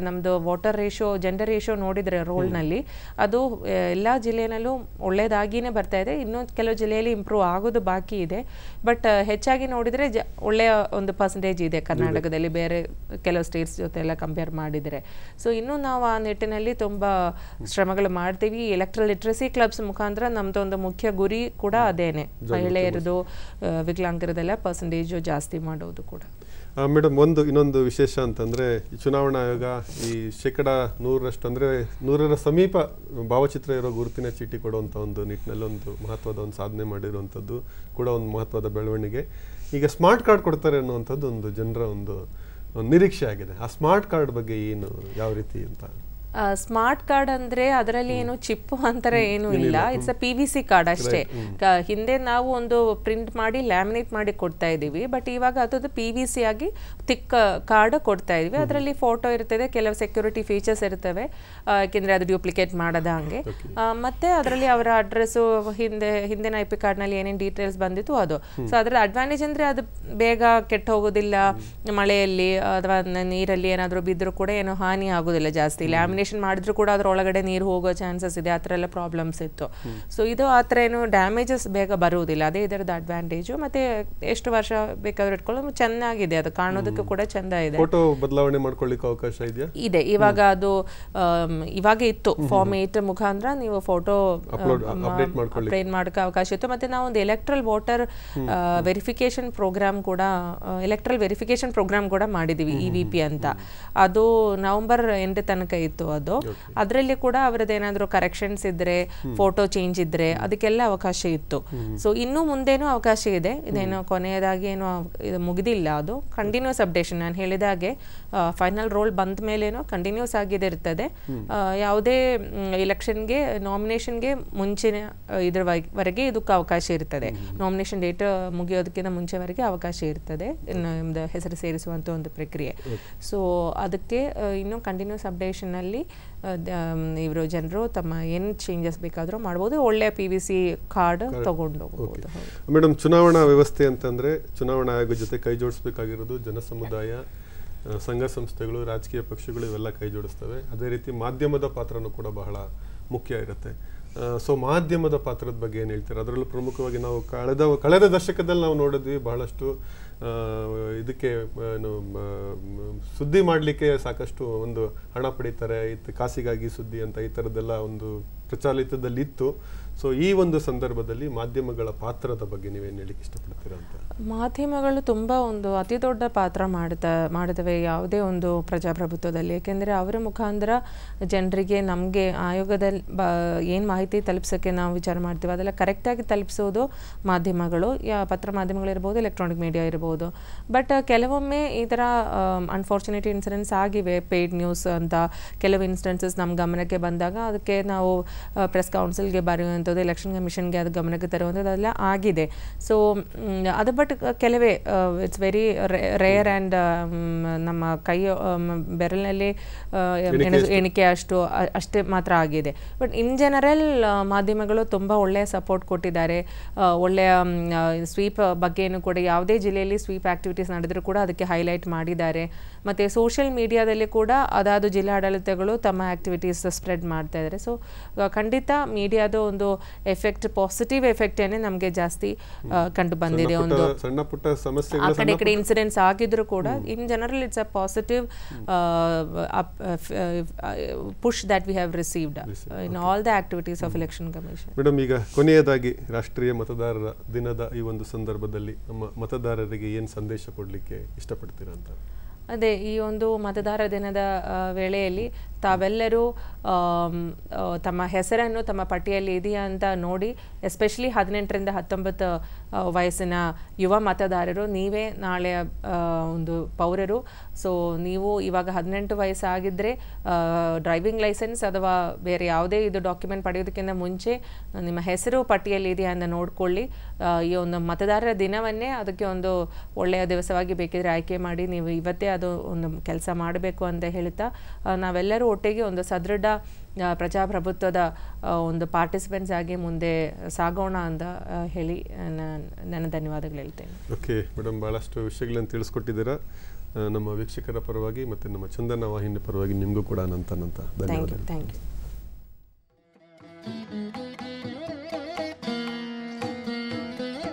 ನಮ್ಮದು ವಾಟರ್ ರೇಷೋ ಜೆಂಡರ್ ರೇಷೋ ನೋಡಿದರೆ ರೋಲ್ನಲ್ಲಿ ಅದು ಆ, ಎಲ್ಲ ಜಿಲ್ಲೆನಲ್ಲೂ ಒಳ್ಳೆಯದಾಗಿಯೇ ಬರ್ತಾ ಇದೆ ಇನ್ನೂ ಕೆಲವು ಜಿಲ್ಲೆಯಲ್ಲಿ ಇಂಪ್ರೂವ್ ಆಗೋದು ಬಾಕಿ ಇದೆ ಬಟ್ ಹೆಚ್ಚಾಗಿ ನೋಡಿದರೆ ಜ ಒಳ್ಳೆಯ ಒಂದು ಪರ್ಸೆಂಟೇಜ್ ಇದೆ ಕರ್ನಾಟಕದಲ್ಲಿ ಬೇರೆ ಕೆಲವು ಸ್ಟೇಟ್ಸ್ ಜೊತೆ ಎಲ್ಲ ಕಂಪೇರ್ ಮಾಡಿದರೆ ಸೊ ಇನ್ನೂ ನಾವು ಆ ನಿಟ್ಟಿನಲ್ಲಿ ತುಂಬ ಶ್ರಮಗಳು ಮಾಡ್ತೀವಿ ಎಲೆಕ್ಟ್ರಲ್ ಲಿಟ್ರಸಿ ಕ್ಲಬ್ಸ್ ಮುಖಾಂತರ ನಮ್ಮದು ಒಂದು ಮುಖ್ಯ ಗುರಿ ಕೂಡ ಅದೇನೆ ಮಹಿಳೆಯರದು ಆ, ವಿಕಲಾಂಗರದೆಲ್ಲ ಪರ್ಸೆಂಟೇಜು ಜಾಸ್ತಿ ಮಾಡೋದು ಕೂಡ ಮೇಡಮ್ ಒಂದು ಇನ್ನೊಂದು ವಿಶೇಷ ಅಂತಂದ್ರೆ ಈ ಚುನಾವಣಾ ಆಯೋಗ ಈ ಶೇಕಡ ನೂರರಷ್ಟು ಅಂದ್ರೆ ನೂರರ ಸಮೀಪ ಭಾವಚಿತ್ರ ಇರೋ ಗುರುತಿನ ಚೀಟಿ ಕೊಡುವಂಥ ಒಂದು ನಿಟ್ಟಿನಲ್ಲಿ ಒಂದು ಮಹತ್ವದ ಒಂದು ಸಾಧನೆ ಮಾಡಿರುವಂಥದ್ದು ಕೂಡ ಒಂದು ಮಹತ್ವದ ಬೆಳವಣಿಗೆ ಈಗ ಸ್ಮಾರ್ಟ್ ಕಾರ್ಡ್ ಕೊಡ್ತಾರೆ ಅನ್ನುವಂಥದ್ದು ಒಂದು ಜನರ ಒಂದು ಒಂದು ನಿರೀಕ್ಷೆ ಆಗಿದೆ ಆ ಸ್ಮಾರ್ಟ್ ಕಾರ್ಡ್ ಬಗ್ಗೆ ಏನು ಯಾವ ರೀತಿ ಅಂತ ಸ್ಮಾರ್ಟ್ ಕಾರ್ಡ್ ಅಂದ್ರೆ ಅದರಲ್ಲಿ ಏನು ಚಿಪ್ ಅಂತರ ಏನು ಇಲ್ಲ it's a P V C card ಅಷ್ಟೇ ಕ- ಹಿಂದೆ ನಾವು ಒಂದು ಪ್ರಿಂಟ್ ಮಾಡಿ ಲ್ಯಾಮಿನೇಟ್ ಮಾಡಿ ಕೊಡ್ತಾ ಇದ್ದೀವಿ ಬಟ್ ಇವಾಗ ಅದು ಪಿ ವಿ ಸಿ ಆಗಿ ತಿಕ್ಕ ಕಾರ್ಡ್ ಕೊಡ್ತಾ ಇದೀವಿ ಅದರಲ್ಲಿ ಫೋಟೋ ಇರ್ತದೆ ಕೆಲವು ಸೆಕ್ಯೂರಿಟಿ ಫೀಚರ್ಸ್ ಇರ್ತವೆ ಆ, ಯಾಕೆಂದ್ರೆ ಅದು ಡ್ಯೂಪ್ಲಿಕೇಟ್ ಮಾಡದ ಹಂಗೆ ಆ, ಮತ್ತೆ ಅದರಲ್ಲಿ ಅವರ ಅಡ್ರೆಸ್ಸು ಹಿಂದೆ ಹಿಂದಿನ ಐ ಪಿ ಕಾರ್ಡ್ನಲ್ಲಿ ಏನೇನು ಡೀಟೇಲ್ಸ್ ಬಂದಿತ್ತು ಅದು ಸೊ ಅದರ ಅಡ್ವಾಂಟೇಜ್ ಅಂದ್ರೆ ಅದು ಬೇಗ ಕೆಟ್ಟ ಹೋಗೋದಿಲ್ಲ ಮಳೆಯಲ್ಲಿ ಅಥವಾ ನ- ನೀರಲ್ಲಿ ಏನಾದರೂ ಬಿದ್ದರೂ ಕೂಡ ಏನೋ ಹಾನಿ ಆಗೋದಿಲ್ಲ ಜಾಸ್ತಿ ಲ್ಯಾಮಿನೇಷನ್ ಮಾಡಿದ್ರು ಕೂಡ ಅದ್ರ ಒಳಗಡೆ ನೀರು ಹೋಗೋ ಚಾನ್ಸಸ್ ಇದೆ ಆ ಥರ ಎಲ್ಲ ಪ್ರಾಬ್ಲಮ್ಸ್ ಇತ್ತು ಸೊ ಇದು ಆ ಥರ ಏನು ಡ್ಯಾಮೇಜಸ್ ಬೇಗ ಬರುವುದಿಲ್ಲ ಅದೇ ಇದರದ್ದು ಅಡ್ವಾಂಟೇಜು ಮತ್ತೆ ಎಷ್ಟು ವರ್ಷ ಬೇಕಾದ್ರೂ ಇಟ್ಕೊಳ್ಳೋದು ಚೆನ್ನಾಗಿದೆ ಅದು ಕಾಣೋದಕ್ಕೂ ಕೂಡ ಚೆಂದ ಇದೆ ಫೋಟೋ ಬದಲಾವಣೆ ಮಾಡ್ಕೊಳ್ಳಿಕ್ಕೆ ಅವಕಾಶ ಇದೆಯಾ ಇದೆ ಇವಾಗ ಅದು ಆಮ್, ಇವಾಗ ಇತ್ತು ಫಾರ್ಮ್ ಏಟ್ ಮುಖಾಂತರ ನೀವು ಫೋಟೋ Upload- update ಮಾಡ್ಕೊಳ್ಳಿಕ್ಕೆ. ಅಪ್ಡೇಟ್ ಮಾಡೋಕೆ ಅವಕಾಶ ಇತ್ತು ಮತ್ತೆ ನಾವು ಒಂದು ಎಲೆಕ್ಟ್ರಲ್ ವಾಟರ್ ವೆರಿಫಿಕೇಶನ್ ಪ್ರೋಗ್ರಾಮ್ ಕೂಡ ಎಲೆಕ್ಟ್ರಲ್ ವೆರಿಫಿಕೇಶನ್ ಪ್ರೋಗ್ರಾಮ್ ಕೂಡ ಮಾಡಿದೀವಿ ಇ ವಿ ಪಿ ಅಂತ ಅದು ನವೆಂಬರ್ ಎಂಟು ತನಕ ಇತ್ತು ಅದು ಅದರಲ್ಲಿ ಕೂಡ ಅವರದ್ದು ಏನಾದರೂ ಕರೆಕ್ಷನ್ಸ್ ಇದ್ರೆ ಫೋಟೋ ಚೇಂಜ್ ಇದ್ರೆ ಅದಕ್ಕೆಲ್ಲ ಅವಕಾಶ ಇತ್ತು ಸೊ ಇನ್ನೂ ಮುಂದೇನೂ ಅವಕಾಶ ಇದೆ ಇದೇನು ಕೊನೆಯದಾಗಿ ಏನು ಇದು ಮುಗಿದಿಲ್ಲ ಅದು ಕಂಟಿನ್ಯೂಸ್ ಅಪ್ಡೇಷನ್ ನಾನು ಹೇಳಿದಾಗೆ ಫೈನಲ್ ರೋಲ್ ಬಂದ ಮೇಲೇನೋ ಕಂಟಿನ್ಯೂಸ್ ಆಗಿದೆ ಇರ್ತದೆ ಆ, ಯಾವುದೇ ಎಲೆಕ್ಷನ್ಗೆ ನಾಮಿನೇಷನ್ಗೆ ಮುಂಚಿನ ಆ, ಇದ್ರ ವೈ- ವರೆಗೆ ಇದಕ್ಕೆ ಅವಕಾಶ ಇರ್ತದೆ ನಾಮಿನೇಷನ್ ಡೇಟ್ ಮುಗಿಯೋದಕ್ಕಿಂತ ಮುಂಚೆವರೆಗೆ ಅವಕಾಶ ಇರ್ತದೆ ಇನ್ನು ನಿಮ್ದು ಹೆಸರು ಸೇರಿಸುವಂಥ ಒಂದು ಪ್ರಕ್ರಿಯೆ ಸೊ ಅದಕ್ಕೆ ಆ, ಇನ್ನೂ ಕಂಟಿನ್ಯೂಸ್ ಅಪ್ಡೇಷನಲ್ಲಿ ಇವರು ಜನರು ತಮ್ಮ ಏನು ಚೇಂಜಸ್ ಬೇಕಾದರೂ ಮಾಡ್ಬೋದು ಒಳ್ಳೆಯ ಪಿ ವಿ ಸಿ ಕಾರ್ಡ್ ತಗೊಂಡು ಹೋಗ್ಬೋದು ಹೌದು. ಮೇಡಮ್ ಚುನಾವಣಾ ವ್ಯವಸ್ಥೆ ಅಂತಂದ್ರೆ ಚುನಾವಣಾ ಆಯೋಗ ಜೊತೆ ಕೈ ಜೋಡಿಸ್ಬೇಕಾಗಿರೋದು ಜನ ಸಮುದಾಯ ಆ, ಸಂಘ ಸಂಸ್ಥೆಗಳು ರಾಜಕೀಯ ಪಕ್ಷಗಳು ಇವೆಲ್ಲ ಕೈ ಜೋಡಿಸ್ತವೆ ಅದೇ ರೀತಿ ಮಾಧ್ಯಮದ ಪಾತ್ರನೂ ಕೂಡ ಬಹಳ ಮುಖ್ಯ ಇರುತ್ತೆ ಸೊ ಮಾಧ್ಯಮದ ಪಾತ್ರದ ಬಗ್ಗೆ ಏನು ಹೇಳ್ತೀರಾ ಅದರಲ್ಲೂ ಪ್ರಮುಖವಾಗಿ ನಾವು ಕಳೆದ ಕಳೆದ ದಶಕದಲ್ಲಿ ನಾವು ನೋಡಿದ್ವಿ ಬಹಳಷ್ಟು ಆ, ಇದಕ್ಕೆ ಏನು ಮ- ಮ- ಸುದ್ದಿ ಮಾಡಲಿಕ್ಕೆ ಸಾಕಷ್ಟು ಒಂದು ಹಣ ಪಡಿತಾರೆ ಇತ್ತು ಕಾಸಿಗಾಗಿ ಸುದ್ದಿ ಅಂತ ಈ ಥರದ್ದೆಲ್ಲ ಒಂದು ಪ್ರಚಲಿತದಲ್ಲಿ ಇತ್ತು ಸೊ ಈ ಒಂದು ಸಂದರ್ಭದಲ್ಲಿ ಮಾಧ್ಯಮಗಳ ಪಾತ್ರದ ಬಗ್ಗೆ ನೀವೇನು ಹೇಳಿಕ್ಕೆ ಇಷ್ಟಪಡ್ತೀರಾ ಅಂತ ಮಾಧ್ಯಮಗಳು ತುಂಬ ಒಂದು ಅತಿ ದೊಡ್ಡ ಪಾತ್ರ ಮಾಡ್ತಾ ಮಾಡ್ತವೆ ಯಾವುದೇ ಒಂದು ಪ್ರಜಾಪ್ರಭುತ್ವದಲ್ಲಿ ಏಕೆಂದರೆ ಅವರ ಮುಖಾಂತರ ಜನರಿಗೆ ನಮಗೆ ಆಯೋಗದಲ್ಲಿ ಬ ಏನು ಮಾಹಿತಿ ತಲುಪಿಸೋಕ್ಕೆ ನಾವು ವಿಚಾರ ಮಾಡ್ತೀವಿ ಅದೆಲ್ಲ ಕರೆಕ್ಟಾಗಿ ತಲುಪಿಸೋದು ಮಾಧ್ಯಮಗಳು ಯಾ ಪತ್ರ ಮಾಧ್ಯಮಗಳಿರ್ಬೋದು ಎಲೆಕ್ಟ್ರಾನಿಕ್ ಮೀಡಿಯಾ ಇರ್ಬೋದು ಬಟ್ ಕೆಲವೊಮ್ಮೆ ಈ ಥರ ಅನ್ಫಾರ್ಚುನೇಟ್ ಇನ್ಸಿಡೆಂಟ್ಸ್ ಆಗಿವೆ ಪೇಯ್ಡ್ ನ್ಯೂಸ್ ಅಂತ ಕೆಲವು ಇನ್ಸ್ಟೆನ್ಸಸ್ ನಮ್ಮ ಗಮನಕ್ಕೆ ಬಂದಾಗ ಅದಕ್ಕೆ ನಾವು ಪ್ರೆಸ್ ಕೌನ್ಸಿಲ್ಗೆ ಬರೆಯುವಂಥದ್ದು ಎಲೆಕ್ಷನ್ ಕಮಿಷನ್ಗೆ ಅದು ಗಮನಕ್ಕೆ ತರುವಂಥದ್ದು ಅದೆಲ್ಲ ಆಗಿದೆ ಸೊ ಅದು ಬಟ್ ಕೆಲವೇ ಇಟ್ಸ್ ವೆರಿ ರೇರ್ ಆ್ಯಂಡ್ ನಮ್ಮ ಕೈ ಮ್, ಬೆರಳಿನಲ್ಲಿ ಆ, ಎಣೆ- ಎಣಿಕೆ ಅಷ್ಟು ಅ- ಅಷ್ಟೇ ಮಾತ್ರ ಆಗಿದೆ ಬಟ್ ಇನ್ ಜನರಲ್ ಮಾಧ್ಯಮಗಳು ತುಂಬ ಒಳ್ಳೆಯ ಸಪೋರ್ಟ್ ಕೊಟ್ಟಿದ್ದಾರೆ ಆ, ಒಳ್ಳೆಯ ಸ್ವೀಪ್ ಬಗ್ಗೆನೂ ಕೂಡ ಯಾವುದೇ ಜಿಲ್ಲೆಯಲ್ಲಿ ಸ್ವೀಪ್ ಆಕ್ಟಿವಿಟೀಸ್ ನಡೆದರೂ ಕೂಡ ಅದಕ್ಕೆ ಹೈಲೈಟ್ ಮಾಡಿದ್ದಾರೆ ಮತ್ತು ಸೋಷಿಯಲ್ ಮೀಡಿಯಾದಲ್ಲಿ ಕೂಡ ಅದಾದ ಜಿಲ್ಲಾಡಳಿತಗಳು ತಮ್ಮ ಆಕ್ಟಿವಿಟೀಸ್ ಸ್ಪ್ರೆಡ್ ಮಾಡ್ತಾ ಇದ್ದಾರೆ ಸೊ ಖಂಡಿತ ಮೀಡಿಯಾದ ಒಂದು ಎಫೆಕ್ಟ್ ಪಾಸಿಟಿವ್ ಎಫೆಕ್ಟೇನೆ ನಮಗೆ ಜಾಸ್ತಿ ಆ, ಕಂಡು ಬಂದಿದೆ ಸಣ್ಣ ಒಂದು ಪುಟ್ಟ- ಸಣ್ಣ ಪುಟ್ಟ ಆ ಸಮಸ್ಯೆಗಳು ಕಡೆ ಈ ಕಡೆ ಇನ್ಸಿಡೆಂಟ್ಸ್ ಆಗಿದ್ರು ಕೂಡ in general it's a positive push that we have received in all the activities of election commission madam ಈಗ ಕೊನೆಯದಾಗಿ ರಾಷ್ಟ್ರೀಯ ಮತದಾರರ ದಿನದ ಈ ಒಂದು ಸಂದರ್ಭದಲ್ಲಿ ನಮ್ಮ ಮತದಾರರಿಗೆ ಏನು ಸಂದೇಶ ಕೊಡಲಿಕ್ಕೆ ಇಷ್ಟಪಡ್ತೀರಾ ಅಂತ ಅದೇ ಈ ಒಂದು ಮತದಾರ ದಿನದ ಆ, ವೇಳೆಯಲ್ಲಿ ತಾವೆಲ್ಲರೂ ಆಮ್, ಆ, ತಮ್ಮ ಹೆಸರನ್ನು ತಮ್ಮ ಪಟ್ಟಿಯಲ್ಲಿ ಇದೆಯಾ ಅಂತ ನೋಡಿ ಎಸ್ಪೆಷಲಿ ಹದಿನೆಂಟರಿಂದ ಹತ್ತೊಂಬತ್ತು ಆ, ವಯಸ್ಸಿನ ಯುವ ಮತದಾರರು ನೀವೇ ನಾಳೆ ಆ, ಒಂದು ಪೌರರು ಸೊ ನೀವು ಇವಾಗ ಹದಿನೆಂಟು ವಯಸ್ಸಾಗಿದ್ದರೆ ಡ್ರೈವಿಂಗ್ ಲೈಸೆನ್ಸ್ ಅಥವಾ ಬೇರೆ ಯಾವುದೇ ಇದು ಡಾಕ್ಯುಮೆಂಟ್ ಪಡೆಯೋದಕ್ಕಿಂತ ಮುಂಚೆ ನಿಮ್ಮ ಹೆಸರು ಪಟ್ಟಿಯಲ್ಲಿ ಇದೆಯಾ ಅಂತ ನೋಡ್ಕೊಳ್ಳಿ ಆ, ಈ ಒಂದು ಮತದಾರರ ದಿನವನ್ನೇ ಅದಕ್ಕೆ ಒಂದು ಒಳ್ಳೆಯ ದಿವಸವಾಗಿ ಬೇಕಿದ್ರೆ ಆಯ್ಕೆ ಮಾಡಿ ನೀವು ಇವತ್ತೇ ಅದು ಒಂದು ಕೆಲಸ ಮಾಡಬೇಕು ಅಂತ ಹೇಳ್ತಾ ಆ, ನಾವೆಲ್ಲರೂ ಒಟ್ಟಿಗೆ ಒಂದು ಸದೃಢ ಆ, ಪ್ರಜಾಪ್ರಭುತ್ವದ ಆ, ಒಂದು ಪಾರ್ಟಿಸಿಪೆಂಟ್ಸ್ ಆಗಿ ಮುಂದೆ ಸಾಗೋಣ ಅಂತ ಆ, ಹೇಳಿ ಆ, ನಾನ್- ನನ್ನ ಧನ್ಯವಾದಗಳು ಹೇಳ್ತೇನೆ ಓಕೆ ಮೇಡಮ್ ಭಾಳಷ್ಟು ವಿಷಯಗಳನ್ನು ತಿಳಿಸ್ಕೊಟ್ಟಿದ್ದೀರಾ ಆ, ನಮ್ಮ ವೀಕ್ಷಕರ ಪರವಾಗಿ ಮತ್ತು ನಮ್ಮ ಚಂದನ ವಾಹಿನಿ ಪರವಾಗಿ ನಿಮಗೂ ಕೂಡ ಅನಂತ ಅನಂತ ಥ್ಯಾಂಕ್ ಯು ಧನ್ಯವಾದ ಥ್ಯಾಂಕ್ ಯು